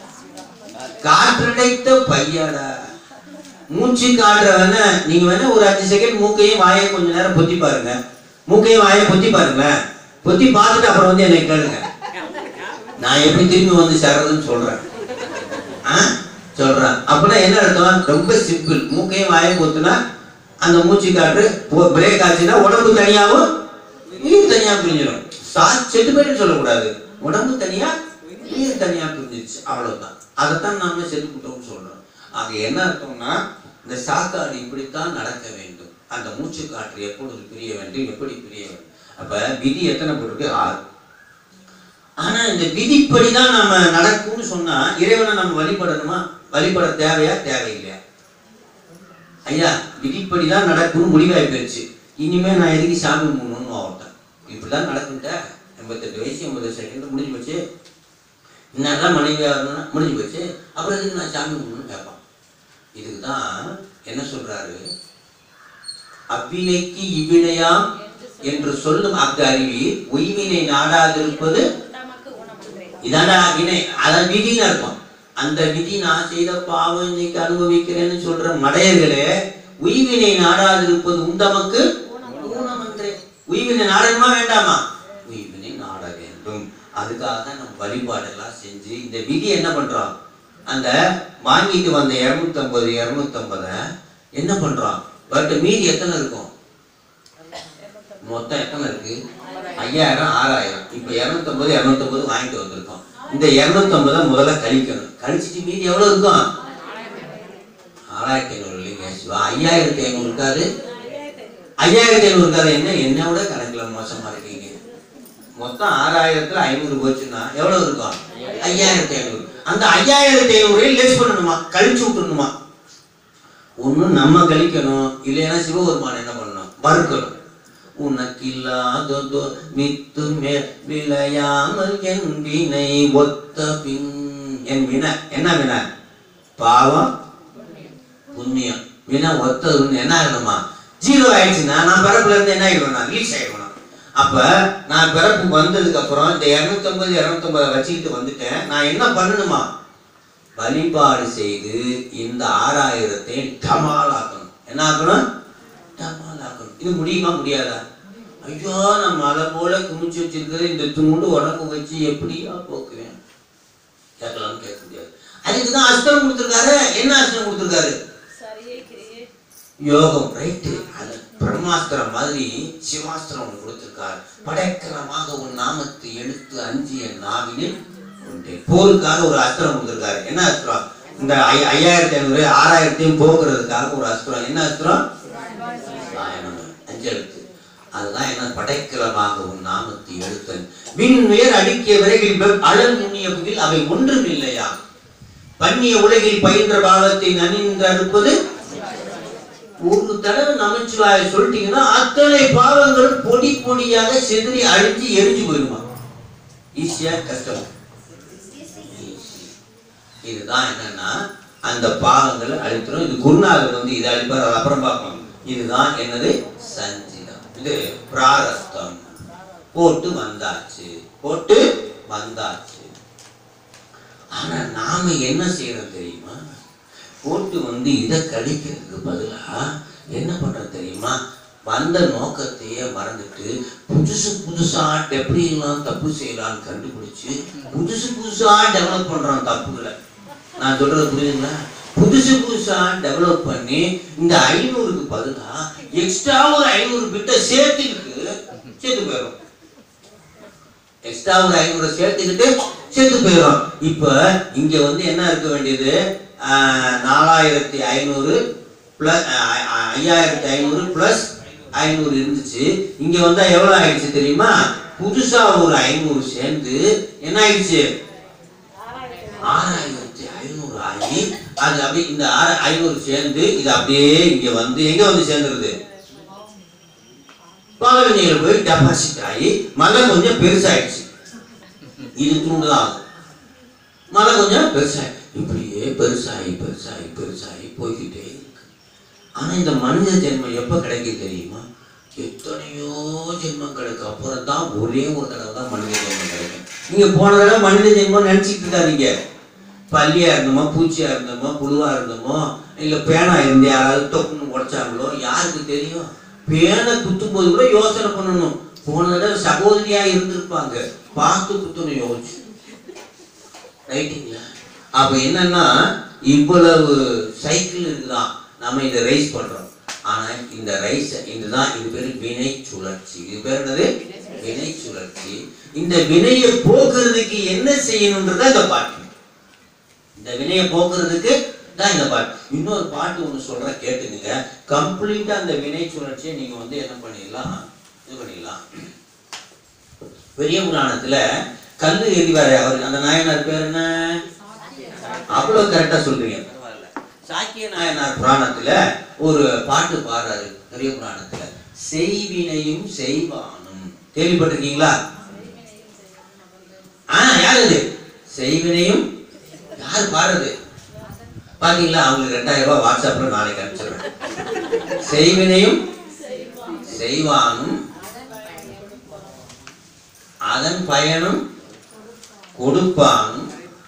காற்றடைத்த பையடா மூச்சு காடுறவன நீங்க வேணா ஒரு அஞ்சு செகண்ட் மூக்கையும் வாயையும் கொஞ்ச நேரம் பொத்தி பாருங்க மூக்கையும் வாயையும் பொத்தி பாருங்களேன் பொத்தி பார்த்துட்டு அப்புறம் வந்து என்னை கேளுங்க நான் எப்படி திரும்பி வந்து சேர்றதுன்னு சொல்றேன் ஆ சொல்றேன் அப்படின்னா என்ன அர்த்தம் ரொம்ப சிம்பிள் மூக்கையும் வாயையும் பொத்துனா அந்த மூச்சு காற்று பிரேக் ஆச்சுன்னா உடம்பு தனியாகவும் உயிர் தனியா பிரிஞ்சிடும் சா செத்து போயிட்டு சொல்லக்கூடாது உடம்பு தனியா உயிர் தனியா பிரிஞ்சிருச்சு அவ்வளவுதான் அதைத்தான் நாம செத்து விட்டோம்னு சொல்றோம் ஆக என்ன அர்த்தம்னா இந்த சாக்காடு இப்படித்தான் நடக்க வேண்டும் அந்த மூச்சு காற்று எப்பொழுது பிரிய வேண்டும் எப்படி பிரிய வேண்டும் அப்ப விதி எத்தனை போட்டிருக்கு ஆறு ஆனா இந்த விதிப்படிதான் நம்ம நடக்கும்னு சொன்னா இறைவனை நம்ம வழிபடணுமா வழிபட தேவையா தேவையில்லையா ஐயா விதிப்படிதான் நடக்கும்னு முடிவாகி போயிடுச்சு இனிமே நான் எதுக்கு சாமி கும்பிடணும்னு ஆகட்டேன் இப்படிதான் நடக்குன்ட்ட எண்பத்தெட்டு வயசு எண்பது செகண்ட் முடிஞ்சு போச்சு இன்னதான் மனைவியாக இருந்தோம்னா முடிஞ்சு போச்சு அப்புறம் எதுக்கு நான் சாமி கும்பிடணும்னு கேட்பான் இதுக்கு தான் என்ன சொல்றாரு அவ்வினைக்கு இவ்வினையாம் என்று சொல்லும் அக்கு அறிவி உய்வினை நாடாதிருப்பது நமக்கு ஊனமன்றே இதாண்டா வினை அதான் விதின்னு அர்த்தம் அந்த விதி நான் செய்த பாவம் இன்னைக்கு அனுபவிக்கிறேன்னு சொல்ற மடையர்களே உய்வினை நாடாதிருப்பது உண்டமக்கு ஊனமன்றே உய்வினை நாடணுமா வேண்டாமா உய்வினை நாட வேண்டும் அதுக்காக தான் நம்ம வழிபாடெல்லாம் செஞ்சு இந்த விதி என்ன பண்றோம் அந்த வாங்கிட்டு வந்த இரநூத்தம்பது இரநூத்தம்பதை என்ன பண்றோம் பட் மீதி எத்தனை இருக்கும் மொத்தம் எத்தனை இருக்கு ஐயாயிரம் ஆறாயிரம் இப்போ இரநூத்தம்பது இரநூத்தம்பது வாங்கிட்டு வந்திருக்கோம் இந்த இரநூத்தம்பதை முதல்ல கழிக்கணும் கழிச்சிட்டு மீதி எவ்வளவு இருக்கும் ஆறாயிரத்தி ஐநூறு இல்லைங்க சிவா ஐயாயிரத்தி ஐநூறு இருக்காது ஐயாயிரத்தி ஐநூறு இருக்காது என்ன என்ன விட கணக்குல மோசமா இருக்கீங்க மொத்தம் ஆறாயிரத்துல ஐநூறு போச்சுன்னா எவ்வளவு இருக்கும் ஐயாயிரத்தி ஐநூறு அந்த ஐயாயிரத்தி ஐநூறையும் லெஸ் பண்ணணுமா கழிச்சு விட்டுணுமா ஒண்ணு நம்ம கழிக்கணும் இல்லைன்னா சிவபெருமான் என்ன பண்ணணும் மறுக்கணும் உனக்கில்லாததோ வித்து மேல் விளையாமல் என் வினை ஒத்த பின் என் வினை என்ன வினை பாவம் புண்ணியம் வினை ஒத்ததுன்னு என்ன ஆகணுமா ஜீரோ ஆயிடுச்சுன்னா நான் பிறப்புல இருந்து என்ன ஆயிடுவேன் ரீச் ஆயிடுவேன் அப்ப நான் பிறப்பு வந்ததுக்கு அப்புறம் இந்த இருநூத்தம்பது இருநூத்தம்பதை வச்சுக்கிட்டு வந்துட்டேன் நான் என்ன பண்ணணுமா வழிபாடு செய்து இந்த ஆறாயிரத்தை டமால் ஆக்கணும் என்ன ஆக்கணும் டமால் ஆக்கணும் இது முடியுமா முடியாதா ஐயோ நான் மலை போல குமிச்சு வச்சிருக்கிற இந்த துண்டு உடம்பு வச்சு எப்படியா போக்குவேன் கேட்கலாம்னு கேட்க முடியாது அதுக்கு தான் அஸ்திரம் கொடுத்துருக்காரு என்ன அஸ்திரம் கொடுத்துருக்காரு சரியே கிரியே யோகம் ரைட்டு அது பிரம்மாஸ்திரம் மாதிரி சிவாஸ்திரம் ஒன்று கொடுத்திருக்கார் படைக்கலமாக உன் நாமத்தை எழுத்து அஞ்சு என் நாவினில் கொண்டேன் போருக்காக ஒரு அஸ்திரம் கொடுத்திருக்காரு என்ன அஸ்திரம் இந்த ஐ- ஐயாயிரத்தி ஐநூறு ஆறாயிரத்தையும் போக்குறதுக்காக ஒரு அஸ்திரம் என்ன அஸ்திரம் சாயனம் அஞ்சு எழுத்து அதுதான் என்ன படைக்கலமாக உன் நாமத்தை எழுத்தன் விண் உயர் அடுக்கிய விரைவில் வெப் அழல் நுண்ணிய புகில் அவை ஒன்றும் இல்லையா பண்ணிய உலகில் பயின்ற பாவத்தை நனின்றறுப்பது ஒரு தடவை நமச்சிவாய சொல்லிட்டீங்கன்னா அத்தனை பாவங்களும் பொடி பொடியாக செதறி அழிஞ்சு எரிஞ்சு போயிடுமா ஈஸியா கஷ்டம் Easy. இதுதான் என்னன்னா அந்த பாவங்களை அழித்துறோம் இது குருநாதர் வந்து இதை அழிப்பார் அது அப்புறம் பார்ப்போம் இதுதான் என்னது சஞ்சிதம் இது பிராரஸ்தம் போட்டு வந்தாச்சு போட்டு வந்தாச்சு ஆனா நாம என்ன செய்யறோம் தெரியுமா போட்டு வந்து இதை கழிக்கிறதுக்கு பதிலா என்ன பண்றோம் தெரியுமா வந்த நோக்கத்தையே மறந்துட்டு புதுசு புதுசா எப்படி எல்லாம் தப்பு செய்யலாம்னு கண்டுபிடிச்சு புதுசு புதுசா டெவலப் பண்றோம் தப்புகளை நான் சொல்றது புரியுதுங்களா புதுசு புதுசா டெவலப் பண்ணி இந்த ஐநூறுக்கு பதிலா எக்ஸ்ட்ரா ஒரு ஐநூறு பிட்டை சேர்த்துக்கிட்டு சேர்த்து போயிடும் எக்ஸ்ட்ரா ஒரு ஐநூறு சேர்த்துக்கிட்டு செத்து போயிடும் இப்போ இங்க வந்து என்ன இருக்க வேண்டியது ஆஹ், நாலாயிரத்தி ஐநூறு பிளஸ் ஐயாயிரத்தி ஐநூறு பிளஸ் ஐநூறு இருந்துச்சு இங்க வந்தா எவ்வளவு ஆயிடுச்சு தெரியுமா புதுசா ஒரு ஐநூறு சேர்ந்து என்ன ஆயிடுச்சு ஆறாயிரத்தி ஆறாயிரத்தி ஐநூறு ஆகி அது அப்படியே இந்த ஆறு ஐநூறு சேர்ந்து இது அப்படியே இங்க வந்து எங்க வந்து சேர்ந்துருது பாலவனியில் போய் டெபாசிட் ஆகி மலை கொஞ்சம் பெருசாயிடுச்சு இது தூண்டுதான் ஆகும் மலை கொஞ்சம் பெருசாகி இப்படியே பெருசாகி பெருசாகி பெருசாகி போய்கிட்டே இருக்கு ஆனா இந்த மனித ஜென்மம் எப்ப கிடைக்கும் தெரியுமா எத்தனையோ ஜென்மங்களுக்கு அப்புறம் தான் ஒரே ஒரு தடவை தான் மனித ஜென்மம் கிடைக்கும் நீங்க போன தடவை மனித ஜென்மம் நினைச்சிட்டு இருக்காதீங்க பல்லியா இருந்தோமோ பூச்சியா இருந்தோமோ புழுவா இருந்தோமோ இல்ல பேனா இருந்து யாராவது தொப்புன்னு உடைச்சாங்களோ யாருக்கு தெரியும் பேனை குத்தும் போது கூட யோசனை பண்ணணும் போன தடவை சகோதரியா இருந்திருப்பாங்க பார்த்து குத்தணும் யோசிச்சு ரைட்டுங்களா அப்ப என்னன்னா இவ்வளவு சைக்கிள் இருக்குதான் நம்ம இதை ரைஸ் பண்றோம் ஆனா இந்த ரைஸ் இதுதான் இது பேரு வினை சுழற்சி இது பேர் என்னது வினை சுழற்சி இந்த வினையை போக்குறதுக்கு என்ன செய்யணும்ன்றத இந்த பாட்டு இந்த வினையை போக்குறதுக்கு தான் இந்த பாட்டு இன்னொரு பாட்டு ஒன்று சொல்றேன் கேட்டுங்க கம்ப்ளீட்டா அந்த வினை சுழற்சியை நீங்க வந்து என்ன பண்ணிடலாம் இது பண்ணிடலாம் பெரிய புராணத்துல கல்லு எரிவாரு அவர் அந்த நாயனார் பேர் என்ன அவ்வளவு கரெக்டா சொல்றீங்க பரவாயில்ல சாக்கிய நாயனார் புராணத்துல ஒரு பாட்டு பாடுறாரு பெரிய புராணத்துல செய்வினையும் செய்வானும் கேள்விப்பட்டிருக்கீங்களா ஆ யார் இது செய்வினையும் யார் பாடுறது பாத்தீங்களா அவங்களுக்கு ரெண்டாயிரம் ரூபாய் வாட்ஸ்அப்ல நாளைக்கு அனுப்பிச்சிருவேன் செய்வினையும் செய்வானும் அதன் பயனும் கொடுப்பானும்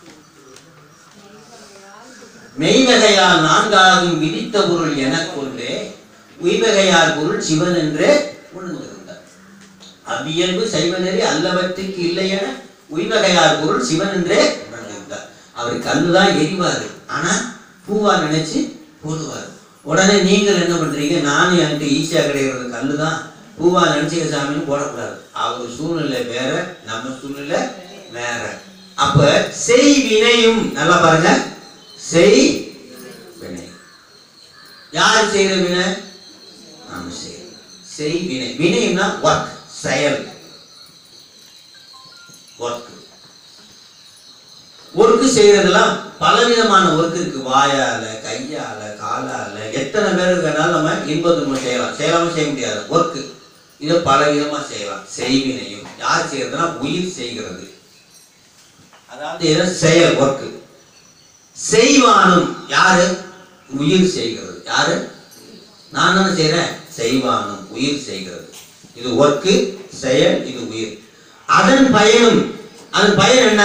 மெய்வகையால் நான்காகும் விதித்த பொருள் எனக் கொண்டே உய்வகையார் பொருள் சிவன் என்றே உணர்ந்திருந்தார் அவ்வியல்பு சைவநெறி அல்லவற்றுக்கு இல்லை என உய்வகையார் பொருள் சிவன் என்றே உணர்ந்திருந்தார் அவர் கல்லுதான் எரிவாரு ஆனா பூவா நினைச்சு போடுவார் உடனே நீங்கள் என்ன பண்றீங்க நானும் என்கிட்ட ஈஸியா கிடைக்கிறது கல்லு தான் பூவா நினைச்சிக்க சாமின்னு போடக்கூடாது அவர் சூழ்நிலை வேற நம்ம சூழ்நிலை வேற அப்ப செய் வினையும் நல்லா பாருங்க செய் வினை யார் செய்யற வினை நாம செய்யறோம் செய் வினை வினைன்னா ஒர்க் செயல் ஒர்க் ஒர்க்கு செய்யறதெல்லாம் பலவிதமான ஒர்க் இருக்கு வாயால கையால காலால எத்தனை பேருக்கு வேணாலும் நம்ம இன்ப துன்பம் செய்யலாம் செய்யலாம செய்ய முடியாது ஒர்க்கு இதை பல விதமா செய்யலாம் செய்வினையும் யார் செய்யறதுன்னா உயிர் செய்கிறது அதாவது எது செயல் ஒர்க்கு செய்வானும் யாரு உயிர் செய்கிறது யாரு நான் தானே செய்றேன் செய்வானும் உயிர் செய்கிறது இது ஒர்க்கு செயல் இது உயிர் அதன் பயனும் அதன் பயன் என்ன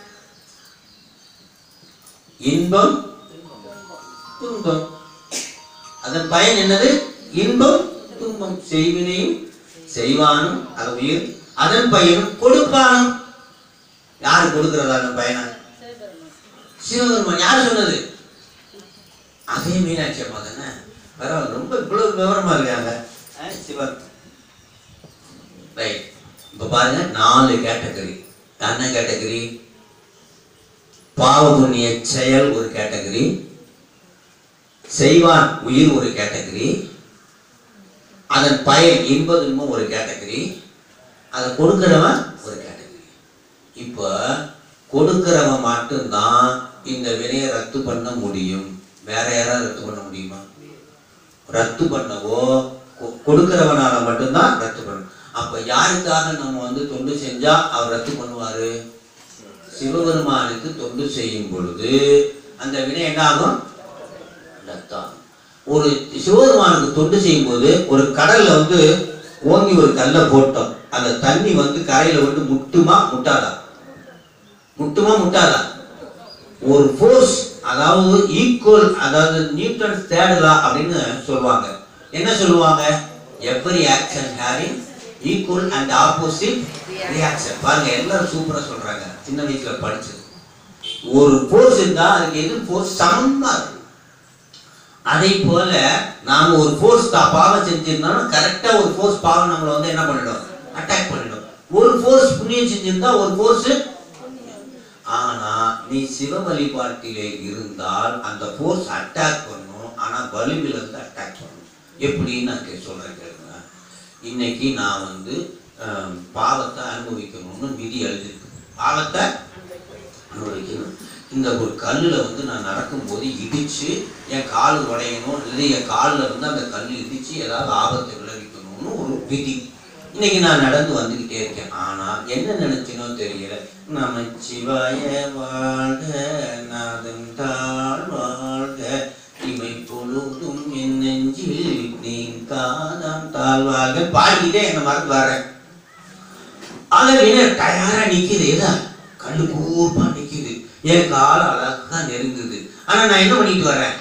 இன்பம் துன்பம் அதன் பயன் என்னது இன்பம் துன்பம் செய்வினையும் செய்வானும் அது உயிர் அதன் பயனும் கொடுப்பானும் யார் கொடுக்கிறதா அந்த பயனை சிவபெருமான் யார் சொன்னது அதே மீனாட்சி அம்மா தானே பரவாயில்ல ரொம்ப இவ்வளவு விவரமா இருக்காங்க ஆ, சிவன் ரைட் இப்ப பாருங்க நாலு கேட்டகரி என்ன கேட்டகரி பாவ புண்ணிய செயல் ஒரு கேட்டகரி செய்வான் உயிர் ஒரு கேட்டகரி அதன் பயன் இன்ப துன்பம் ஒரு கேட்டகரி அதை கொடுக்கிறவன் ஒரு கேட்டகரி இப்போ கொடுக்கிறவன் மட்டும்தான் இந்த வினையை ரத்து பண்ண முடியும் வேற யாராவது ரத்து பண்ண முடியுமா ரத்து பண்ணவோ கொ- கொடுக்கிறவனால மட்டும்தான் ரத்து பண்ணணும் அப்ப யாருக்காக நம்ம வந்து தொண்டு செஞ்சா அவர் ரத்து பண்ணுவாரு சிவபெருமானுக்கு தொண்டு செய்யும் பொழுது அந்த வினை என்ன ஆகும் ரத்தம் ஒரு சிவபெருமானுக்கு தொண்டு செய்யும் போது ஒரு கடல்ல வந்து ஓங்கி ஒரு கல்லை போட்டோம் அந்த தண்ணி வந்து கரையில வந்து முட்டுமா முட்டாதா முட்டுமா முட்டாதா ஒரு ஃபோர்ஸ் அதாவது ஈக்குவல் அதாவது நியூட்டன்ஸ் தேர்ட் லா அப்படின்னு சொல்லுவாங்க என்ன சொல்லுவாங்க every action having equal and opposite reaction பாருங்க எல்லாரும் சூப்பரா சொல்றாங்க சின்ன வயசுல படிச்சது ஒரு ஃபோர்ஸ் இருந்தா அதுக்கு எது ஃபோர்ஸ் சமமா இருக்கும் அதே போல நாம ஒரு ஃபோர்ஸ் பாவம் செஞ்சிருந்தோம்னா கரெக்டா ஒரு ஃபோர்ஸ் பாவம் நம்மளை வந்து என்ன பண்ணிடும் அட்டாக் பண்ணிடும் ஒரு ஃபோர்ஸ் புண்ணியம் செஞ்சிருந்தா ஒரு ஃபோர்ஸ் ஆனா நீ சிவ வழிபாட்டிலே இருந்தால் அந்த ஃபோர்ஸ் அட்டாக் பண்ணும் ஆனா வலிமையில இருந்து அட்டாக் பண்ணும் எப்படின்னு நான் கே- சொல்றேன் கேளுங்க இன்னைக்கு நான் வந்து அஹ், பாவத்தை அனுபவிக்கணும்னு விதி எழுதியிருக்கு பாவத்தை அனுபவிக்கணும் இந்த ஒரு கல்லில் வந்து நான் நடக்கும்போது இடிச்சு என் கால் உடையணும் இல்லை என் காலில் வந்து அந்த கல் இடிச்சு ஏதாவது ஆபத்தை விளைவிக்கணும்னு ஒரு விதி இன்னைக்கு நான் நடந்து வந்துக்கிட்டே இருக்கேன் ஆனால் என்ன நினைச்சினோ தெரியல நமச்சிவாய வாழ்க நாதன் தாழ் வாழ்க இமை பொழுதும் என் நெஞ்சில் நீ காதாம் தாழ்வாக பாடிக்கிட்டே என்ன மறந்து வரேன் அதை விட டயரா நிக்குது எதா கண்ணு கூர்ப்பா நிக்குது என் கால் அழகா நெருங்குது ஆனா நான் என்ன பண்ணிட்டு வரேன்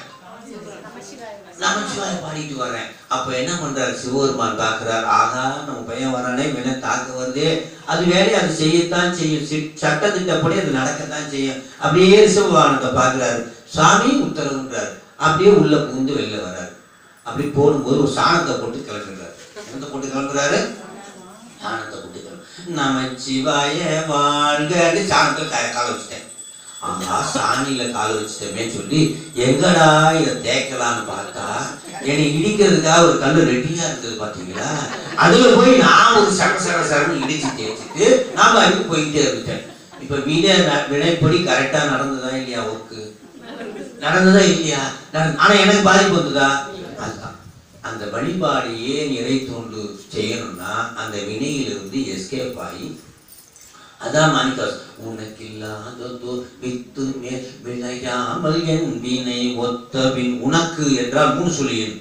நமச்சிவாய பாடிட்டு வரேன் அப்ப என்ன பண்றாரு சிவபெருமான் பார்க்கிறார் ஆகா நம்ம பையன் வரானே வேணா தாக்க வருதே அது வேலையை அது செய்யத்தான் செய்யும் சி- சட்டத்திட்டப்படி அது நடக்கத்தான் செய்யும் அப்படியே சிவபெருமானத்தை பார்க்கிறாரு சாமி உத்தரவுன்றார் அப்படியே உள்ள புகுந்து வெளில வர்றாரு அப்படி போடும்போது ஒரு சாணத்தை போட்டு கிளம்புறாரு என்னத்தை போட்டு கிளம்புறாரு சாணத்தை போட்டு கிளம்பு நமச்சிவாய வாழ்கன்னு சாணத்தை கா- கால வச்சுட்டேன் ஆஹா சாணியில கால வச்சுட்டோமே சொல்லி எங்கடா இதை தேய்க்கலான்னு பார்த்தா என்னை இடிக்கிறதுக்காக ஒரு கல்லு ரெடியா இருக்குது பாத்தீங்களா அதுல போய் நான் ஒரு சர சர சரன்னு இடிச்சு தேய்ச்சிட்டு நான் அதுக்கு போயிட்டே இருந்துட்டேன் இப்ப வினை வினைப்படி கரெக்டா நடந்ததா இல்லையா ஒர்க்கு நடந்ததா இல்லையா நடந்து- ஆனா எனக்கு பாதிப்பு வந்ததா அதுதான் அந்த வழிபாடு ஏன் இறை தோண்டு செய்யணும்னா அந்த வினையிலிருந்து எஸ்கேப் ஆகி அதான் மாணிக்காஸ் உனக்கில்லாததோ வித்து மேல் விளையாமல் என் வினை ஒத்த பின் உனக்கு என்றால் மூணு சொல்லியன்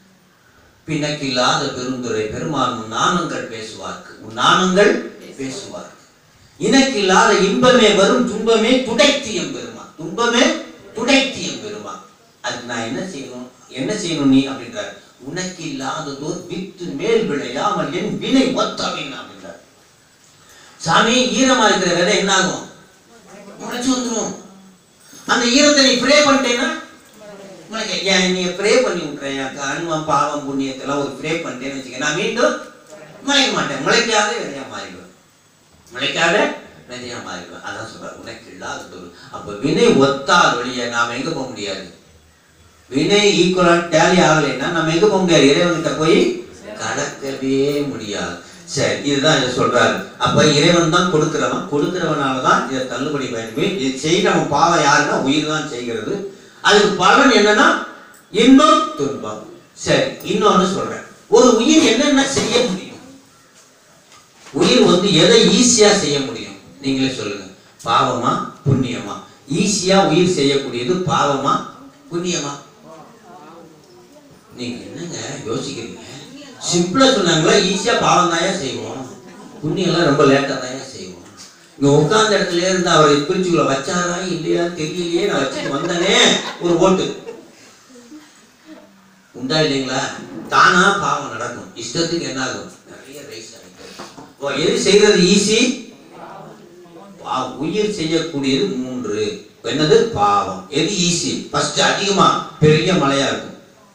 பிணக்கில்லாத பெருந்துரை பெருமான் உன் நாணங்கள் பேசுவார்க்கு உன் நாணங்கள் பேசுவார்க்கு இனக்கில்லாத இன்பமே வரும் துன்பமே துடைத்தியம் பெருமான் துன்பமே துடைத்தியம் பெருமான் அதுக்கு நான் என்ன செய்யணும் என்ன செய்யணும் நீ அப்படின்றார் உனக்கு இல்லாததோர் வித்து மேல் விளையாமல் என் வினை ஒத்தவின் அப்படின்றார் சாமி ஈரமா இருக்கிற விதை என்ன ஆகும் முளைச்சு வந்துடும் அந்த ஈரத்தை நீ ப்ரே பண்ணிட்டேன்னா முளைக்க ஏன் நீ ப்ரே பண்ணி விட்றேன் அனுமம் பாவம் புண்ணியத்தெல்லாம் ஒரு ப்ரே பண்ணிட்டேன்னு வச்சுக்க நான் மீண்டும் முளைக்க மாட்டேன் முளைக்காத விதையா மாறிடுவேன் முளைக்காத விதையா மாறிடுவேன் அதான் சொல்றாரு உனக்கு இல்லாதது அப்ப வினை ஒத்தால் வழிய நாம எங்க போக முடியாது வினை ஈக்குவலா டேலி ஆகலைன்னா நம்ம எங்க போக முடியாது இறைவன்கிட்ட போய் கடக்கவே முடியாது சரி இதுதான் இதை சொல்றாரு அப்ப இறைவன் தான் கொடுக்கிறவன் கொடுக்கிறவனால தான் இதை தள்ளுபடி பயன்பு இது செய்யறவன் பாவம் யாருன்னா உயிர் தான் செய்கிறது அதுக்கு பலன் என்னன்னா இன்பம் துன்பம் சரி இன்னொன்னு சொல்றேன் ஒரு உயிர் என்னென்ன செய்ய முடியும் உயிர் வந்து எதை ஈஸியா செய்ய முடியும் நீங்களே சொல்லுங்க பாவமா புண்ணியமா ஈஸியா உயிர் செய்யக்கூடியது பாவமா புண்ணியமா நீங்க என்னங்க யோசிக்கிறீங்க சிம்பிளா சொன்னாங்களா ஈஸியா பாவம் தாயா செய்வோம் புண்ணியம்லாம் ரொம்ப லேட்டா தாயா செய்வோம் இங்க உட்கார்ந்த இடத்துல இருந்து அவரை பிரிச்சுக்குள்ள வச்சாரா இல்லையா தெரியலையே நான் வச்சுட்டு வந்தனே ஒரு ஓட்டு உண்டா இல்லைங்களா தானா பாவம் நடக்கும் இஷ்டத்துக்கு என்ன ஆகும் நிறைய ரைஸ் ஆகிட்டு ஓ எது செய்யறது ஈஸி பாவம் உயிர் செய்யக்கூடியது மூன்று என்னது பாவம் எது ஈஸி ஃபர்ஸ்ட் அதிகமா பெரிய மலையா இருக்கும்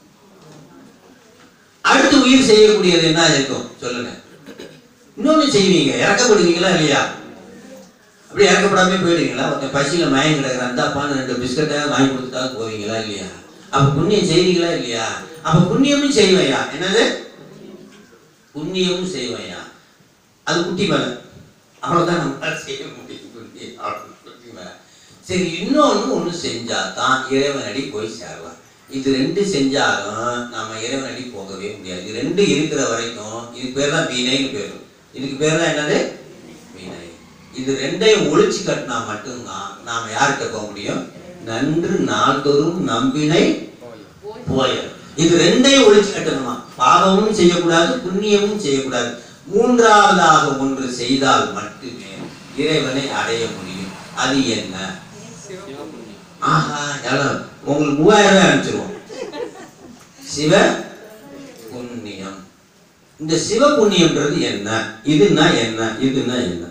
அடுத்து உயிர் செய்யக்கூடியது என்ன இருக்கும் சொல்லுங்க இன்னொன்னு செய்வீங்க இறக்கப்படுவீங்களா இல்லையா அப்படி இறக்கப்படாம போயிடுவீங்களா ஒருத்தன் பசியில மயம் கிடக்குற அந்தாப்பான்னு ரெண்டு பிஸ்கட்டை வாங்கி கொடுத்துட்டா போவீங்களா இல்லையா அப்ப புண்ணியம் செய்வீங்களா இல்லையா அப்ப புண்ணியமும் செய்வையா என்னது புண்ணியமும் செய்வையா அது குட்டி மேல அவ்வளவுதான் நம்மளால செய்ய முடியும் புண்ணியம் அவ்வளவு குட்டி மேல சரி இன்னொன்னு ஒண்ணு செஞ்சா தான் இறைவனடி போய் சேரலாம் இது ரெண்டு செஞ்சாலும் நாம இறைவனடி போகவே முடியாது இது ரெண்டு இருக்கிற வரைக்கும் இது பேர் தான் வீணைன்னு பேரும் இதுக்கு பேர் தான் என்னது வீணை இது ரெண்டையும் ஒழிச்சு கட்டினா மட்டும்தான் நாம யார்கிட்ட போக முடியும் நன்று நாள்தோறும் நம்பினை போயர் இது ரெண்டையும் ஒழிச்சு கட்டணுமா பாவமும் செய்யக்கூடாது புண்ணியமும் செய்யக்கூடாது மூன்றாவதாக ஒன்று செய்தால் மட்டுமே இறைவனை அடைய முடியும் அது என்ன ஆஹா எல்லாம் உங்களுக்கு மூவாயிரம் ரூபாய் அனுப்பிச்சிருவோம் சிவ புண்ணியம் இந்த சிவ புண்ணியம்ன்றது என்ன இதுன்னா என்ன இதுன்னா என்ன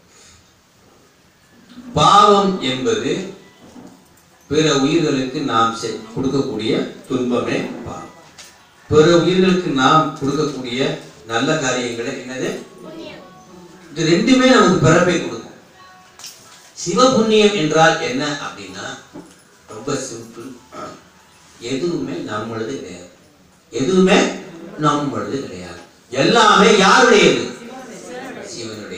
பாவம் என்பது பிற உயிர்களுக்கு நாம் செய்- கொடுக்கக்கூடிய துன்பமே பாவம் பிற உயிர்களுக்கு நாம் கொடுக்கக்கூடிய நல்ல காரியங்களை என்னது இது ரெண்டுமே நமக்கு பிறப்பை கொடுக்கும் சிவபுண்ணியம் என்றால் என்ன அப்படின்னா ரொம்ப சிம்பிள் எதுவுமே நம்மளது கிடையாது எதுவுமே நம்மளது கிடையாது எல்லாமே யாருடையது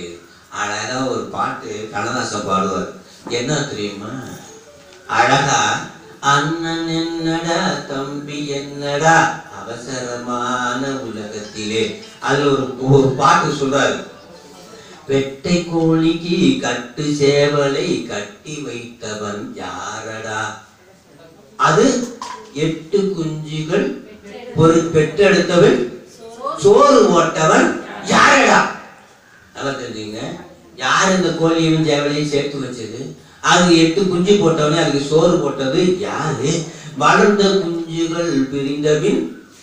அழகா ஒரு பாட்டு கண்ணதாசன் பாடுவார் என்ன தெரியுமா அழகா அண்ணன் என்னடா தம்பி என்னடா அவசரமான உலகத்திலே அதுல ஒரு ஒரு பாட்டு சொல்றாரு வெட்டை கோழிக்கு கட்டு சேவலை கட்டி வைத்தவன் யாரடா அது எட்டு குஞ்சுகள் ஒரு பெற்றெடுத்தவன் சோறு ஓட்டவன் யாரடா நல்லா தெரிஞ்சுங்க யார் இந்த கோழியையும் சேவலையும் சேர்த்து வச்சது அது எட்டு குஞ்சு போட்டவனே அதுக்கு சோறு போட்டது யாரு வளர்ந்த குஞ்சுகள் பிரிந்தபின்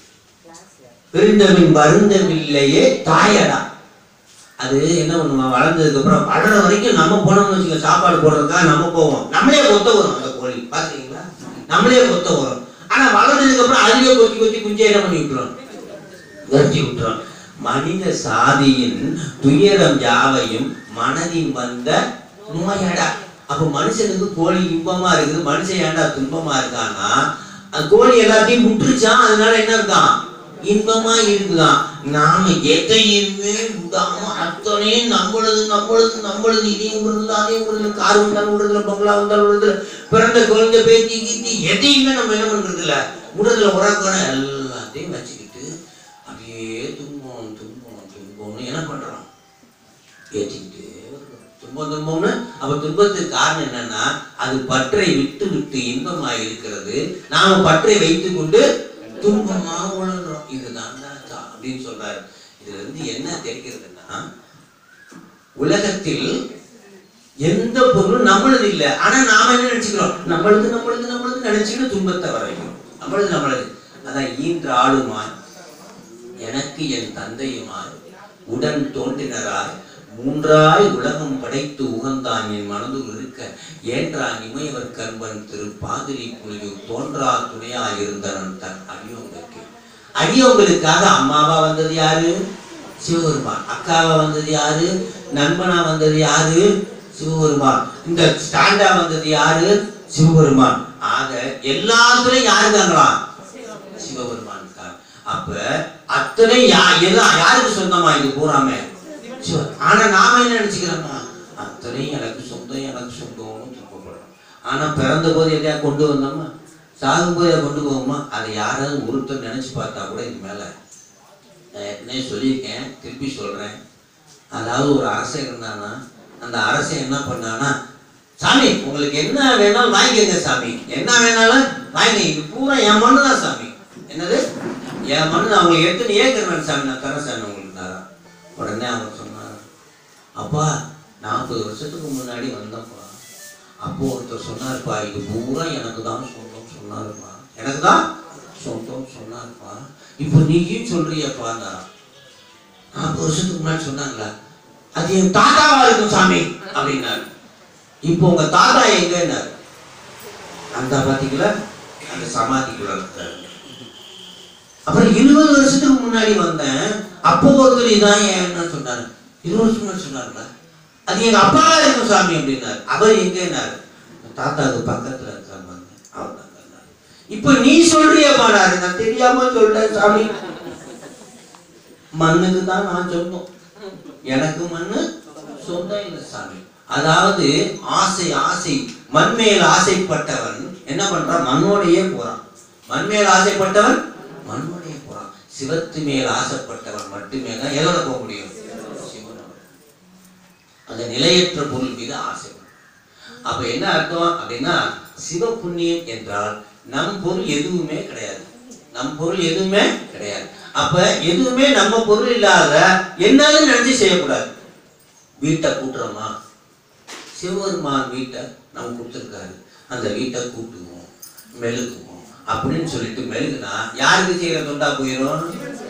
பிரிந்தபின் வருந்தவில்லையே தாயடா அது என்ன பண்ணுமா வளர்ந்ததுக்கு அப்புறம் வளர வரைக்கும் நம்ம போனோம்னு வச்சுக்க சாப்பாடு போடுறதுக்காக நம்ம போவோம் நம்மளே கொத்த வரும் அந்த கோழி பாத்தீங்களா நம்மளே கொத்த வரும் ஆனா வளர்ந்ததுக்கு அப்புறம் அதுலயே கொத்தி கொத்தி குஞ்சை என்ன பண்ணி விட்டுரும் விரட்டி விட்டுரும் மனித சாதியின் துயரம் யாவையும் மனதின் வந்த நோயடா அப்ப மனுஷனுக்கு கோழி இன்பமா இருக்குது மனுஷன் ஏன்டா துன்பமா இருக்கான்னா அந்த கோழி எல்லாத்தையும் விட்டுருச்சான் அதனால என்ன இருக்கான் இன்பமா இருக்குதான் நாம எதையுமே விடாம அத்தனையும் நம்மளது நம்மளது நம்மளது இதையும் விடுறது அதையும் விடுறது கார் வந்தாலும் விடுறதுல பங்களா வந்தாலும் விடுறதுல பிறந்த குழந்தை பேத்தி கீத்தி எதையுமே நம்ம என்ன பண்றது இல்ல விடுறதுல உறக்கணும் எல்லாத்தையும் வச்சுக்கிட்டு அப்படியே துன்பம் துன்பம் துன்பம்னு என்ன பண்றோம் ஏற்றிக்கிட்டே வருகிறோம். துன்பம் துன்பம்னு அப்ப துன்பத்துக்கு காரணம் என்னன்னா அது பற்றை விட்டு விட்டு இன்பமாய் இருக்கிறது நாம பற்றை வைத்துக் கொண்டு துன்பமா உழன்றோம் இதுதான் தாத்தா அப்படின்னு சொல்றாரு இதுல இருந்து என்ன தெரிகிறதுன்னா உலகத்தில் எந்த பொருளும் நம்மளது இல்லை ஆனா நாம என்ன நினைச்சுக்கிறோம் நம்மளது நம்மளது நம்மளது நினைச்சுக்கிட்டு துன்பத்தை வர வைக்கிறோம் நம்மளது நம்மளது அதான் ஈன்ற ஆளுமாய் எனக்கு என் தந்தையுமாய் உடன் தோன்றினராய் மூன்றாய் உலகம் படைத்து உகந்தான் என் மனதுள் இருக்க ஏன்றான் இமையவர் கர்மன் திரு பாதிரி குழியில் தோன்றா துணையாய் இருந்தனன் தன் அடியோங்களுக்கு அடியோங்களுக்காக அம்மாவா வந்தது யாரு சிவபெருமான் அக்காவா வந்தது யாரு நண்பனா வந்தது யாரு சிவபெருமான் இந்த ஸ்டாண்டா வந்தது யாரு சிவபெருமான் ஆக எல்லாத்துலயும் யாரு இருக்காங்களாம் சிவபெருமான் இருக்கார் அப்ப அத்தனை யா எல்லாம் யாருக்கு சொந்தமா இது பூராமே சிவ- ஆனா நாம என்ன நினைச்சுக்கிறோம்னா அத்தனை எனக்கு சொந்தம் எனக்கு சொந்தம்னு துன்பப்படுறோம் ஆனா பிறந்த போது எதையா கொண்டு வந்தோமா சாகும் போது எதை கொண்டு போவோமா அதை யாராவது ஒருத்தர் நினைச்சு பார்த்தா கூட இது மேல நான் ஏற்கனவே சொல்லியிருக்கேன் திருப்பி சொல்றேன் அதாவது ஒரு அரசன் இருந்தானா அந்த அரசன் என்ன பண்ணானா சாமி உங்களுக்கு என்ன வேணாலும் வாங்கிக்கங்க சாமி என்ன வேணாலும் வாங்கி இது பூரா என் மண்ணு தான் சாமி என்னது என் மண்ணு அவங்க எத்தனை ஏக்கர் வேணும் சாமி நான் தரேன் சாமி உங்களுக்கு தரேன் உடனே அவர் சொன்னார் அப்பா நாற்பது வருஷத்துக்கு முன்னாடி வந்தப்பா அப்போ ஒருத்தர் சொன்னாருப்பா இது பூரா எனக்கு தான் சொந்தம் சொன்னாருப்பா எனக்கு தான் சொந்தம் சொன்னாருப்பா இப்போ நீயும் சொல்றியப்பா நாற்பது வருஷத்துக்கு முன்னாடி சொன்னாங்களா அது என் தாத்தாவா இருக்கும் சாமி அப்படின்னாரு இப்போ உங்க தாத்தா எங்கன்னாரு அந்த பாத்தீங்களா அந்த சமாதிக்குள்ள இருக்காரு அப்புறம் இருபது வருஷத்துக்கு முன்னாடி வந்தேன் அப்போ ஒருத்தர் இதான் ஏன்னு சொன்னாரு இருபது வருஷம் முன்னாடி சொன்னாருங்களா அது எங்க அப்பாவா இருக்கும் சாமி அப்படின்னாரு அவர் எங்கன்னாரு தாத்தாவுக்கு பக்கத்துல இருக்காரு அவர் தான் சொன்னாரு. இப்ப நீ சொல்றிய பாடாரு நான் தெரியாம சொல்றேன் சாமி மண்ணுக்கு தான் நான் சொந்தம் எனக்கு மண்ணு சொந்தம் இல்லை சாமி அதாவது ஆசை ஆசை மண் மேல் ஆசைப்பட்டவன் என்ன பண்றான் மண்ணோடையே போறான் மண் மேல் ஆசைப்பட்டவன் மண்ணோடையே போறான் சிவத்து மேல் ஆசைப்பட்டவன் மட்டுமே தான் எதோட போக முடியும் சிவனோட அந்த நிலையற்ற பொருள் மீது ஆசை வரும். அப்ப என்ன அர்த்தம் அப்படின்னா சிவ புண்ணியம் என்றால் நம் பொருள் எதுவுமே கிடையாது நம் பொருள் எதுவுமே கிடையாது அப்ப எதுவுமே நம்ம பொருள் இல்லாத என்னன்னு நினைச்சு செய்யக்கூடாது வீட்டை கூட்டுறோமா சிவபெருமான் வீட்டை நம்ம கொடுத்துருக்காரு அந்த வீட்டை கூட்டுவோம் மெழுகுவோம் அப்படின்னு சொல்லிட்டு மெழுகுனா யாருக்கு செய்யற தொண்டா போயிடும்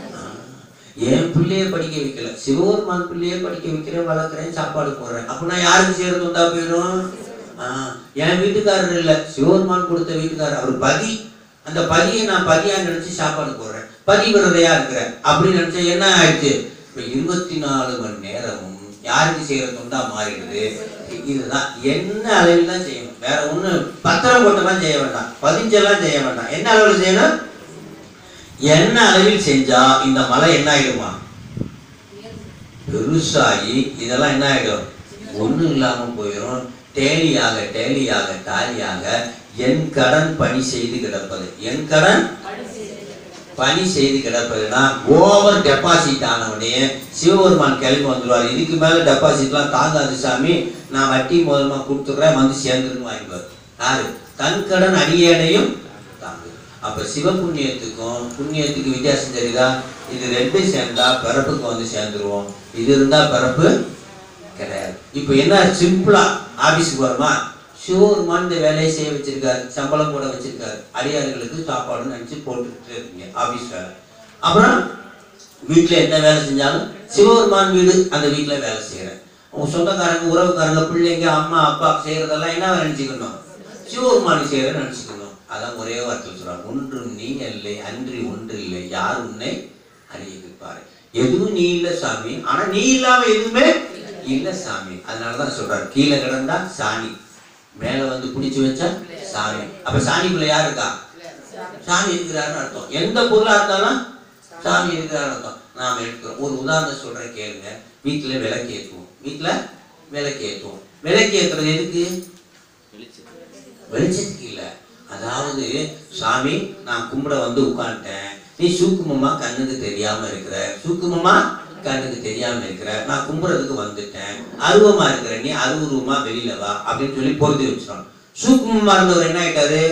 என் பிள்ளைய படிக்க வைக்கல சிவபெருமான் பிள்ளைய படிக்க வைக்கிறேன் வளர்க்குறேன் சாப்பாடு போடுறேன் அப்படின்னா யாருக்கு செய்யறது தொண்டா போயிடும் ஆஹ், என் வீட்டுக்காரர் இல்ல சிவபெருமான் கொடுத்த வீட்டுக்காரர் அவர் பதி அந்த பதியை நான் பதியா நினைச்சு சாப்பாடு போடுறேன் பதி விரதையா இருக்கிறேன் அப்படின்னு நினைச்சா என்ன ஆயிடுச்சு இப்ப இருபத்தி நாலு மணி நேரமும் யாருக்கு செய்யற தொண்டா மாறிடுது இதுதான் என்ன அளவில் தான் செய்யணும் வேற ஒண்ணு பத்திரம் போட்டெல்லாம் செய்ய வேண்டாம் பதிஞ்செல்லாம் செய்ய வேண்டாம் என்ன அளவில் செய்யணும் என்ன அளவில் செஞ்சா இந்த மலை என்ன ஆயிடுமா பெருசாகி இதெல்லாம் என்ன ஆயிடும் ஒண்ணும் இல்லாம போயிடும் டேலியாக டேலியாக டாலியாக என் கடன் பணி செய்து கிடப்பது என் கடன் பணி செய்து கிடப்பதுன்னா ஓவர் டெபாசிட் ஆனவுடனே சிவபெருமான் கிளம்பி வந்துடுவார் இதுக்கு மேல டெபாசிட்லாம் தாங்காது சாமி நான் வட்டி முதல்மா கொடுத்துட்றேன் வந்து சேர்ந்துருன்னு வாங்கிப்பார் யாரு தன் கடன் அடியேனையும் தாங்கு அப்ப சிவ புண்ணியத்துக்கும் புண்ணியத்துக்கு வித்தியாசம் தெரியுதா இது ரெண்டும் சேர்ந்தா பிறப்புக்கு வந்து சேர்ந்துருவோம் இது இருந்தா பிறப்பு கிடையாது இப்போ என்ன சிம்பிளா ஆபீஸ்க்கு வருமா சிவபெருமான் இந்த வேலையை செய்ய வச்சிருக்காரு சம்பளம் கூட வச்சிருக்காரு அடியார்களுக்கு சாப்பாடு நினைச்சு போட்டுக்கிட்டே இருக்கீங்க ஆபீஸ் வேலை அப்புறம் வீட்டுல என்ன வேலை செஞ்சாலும் சிவபெருமான் வீடு அந்த வீட்டுல வேலை செய்யறேன் உங்க சொந்தக்காரங்க உறவுக்காரங்க பிள்ளைங்க அம்மா அப்பா செய்யறதெல்லாம் என்ன நினைச்சுக்கணும் சிவபெருமான் செய்யறத நினைச்சுக்கணும் அதான் ஒரே வார்த்தை சொல்றாங்க ஒன்றும் நீ இல்லை அன்றி ஒன்று இல்லை யார் உன்னை அறிய வைப்பாரு எதுவும் நீ இல்ல சாமி ஆனா நீ இல்லாம எதுவுமே இல்ல சாமி அதனாலதான் சொல்றாரு கீழே கிடந்தா சாணி மேல வந்து பிடிச்சு வச்சா சாமி அப்ப சாணிக்குள்ள யார் இருக்கா சாமி இருக்கிறாருன்னு அர்த்தம் எந்த பொருளா இருந்தாலும் சாமி இருக்கிறாருன்னு அர்த்தம் நாம எடுக்கிறோம் ஒரு உதாரணம் சொல்றேன் கேளுங்க வீட்டுல விளக்கு ஏற்றுவோம் வீட்டுல விளக்கு ஏற்றுவோம் விளக்கு ஏத்துறது எதுக்கு வெளிச்சத்துக்கு இல்ல அதாவது சாமி நான் கும்பிட வந்து உட்காந்துட்டேன் நீ சூக்குமமா கண்ணுக்கு தெரியாம இருக்கிற சூக்குமமா கண்ணுக்கு தெரியாம இருக்கிற நான் கும்புறதுக்கு வந்துட்டேன் அருவமா இருக்கிற நீ அருவருவமா வெளியில வா அப்படின்னு சொல்லி பொருத்தி வச்சிடும் சூக்குமமா இருந்தவர் என்ன ஆயிட்டாரு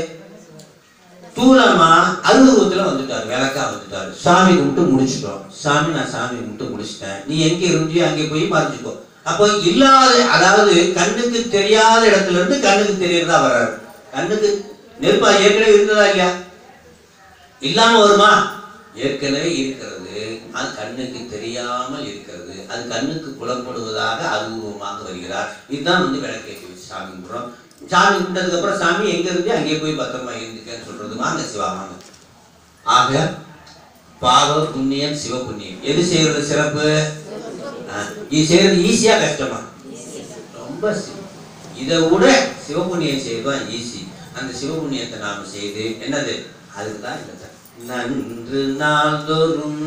தூளமா அருவருவத்துல வந்துட்டாரு விளக்கா வந்துட்டாரு சாமி கும்பிட்டு முடிச்சிட்டோம் சாமி நான் சாமி கும்பிட்டு முடிச்சிட்டேன் நீ எங்க இருந்தியோ அங்கே போய் மறைஞ்சுக்கோ அப்போ இல்லாத அதாவது கண்ணுக்கு தெரியாத இடத்துல இருந்து கண்ணுக்கு தெரியறதா வர்றாரு கண்ணுக்கு நெருப்பா ஏற்கனவே இருந்ததா இல்லையா இல்லாம வருமா ஏற்கனவே இருக்கிறது அது கண்ணுக்கு தெரியாமல் இருக்கிறது அது கண்ணுக்கு புலப்படுவதாக அருவமாக வருகிறார் இதுதான் வந்து விளக்கேற்றி வச்சு சாமி கும்பிடுறோம் சாமி கும்பிட்டதுக்கு அப்புறம் சாமி எங்க இருந்து அங்கே போய் பத்திரமா இருந்துக்கன்னு சொல்றது வாங்க சிவா வாங்க ஆக பாவ புண்ணியம் சிவ புண்ணியம் எது செய்யறது சிறப்பு ஆ, இது செய்யறது ஈஸியா கஷ்டமா ரொம்ப சி- இதை விட சிவபுண்ணியம் செய்வதுதான் ஈஸி அந்த சிவபுண்ணியத்தை நாம செய்து என்னது அதுக்கு தான் இந்த தரம். நன்று நாள்தோறும்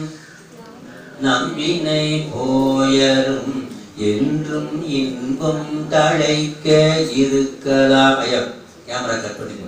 நம்பினை போயரும் என்றும் இன்பம் தழைக்க இருக்கலாம் ஐயா கேமரா கட் பண்ணி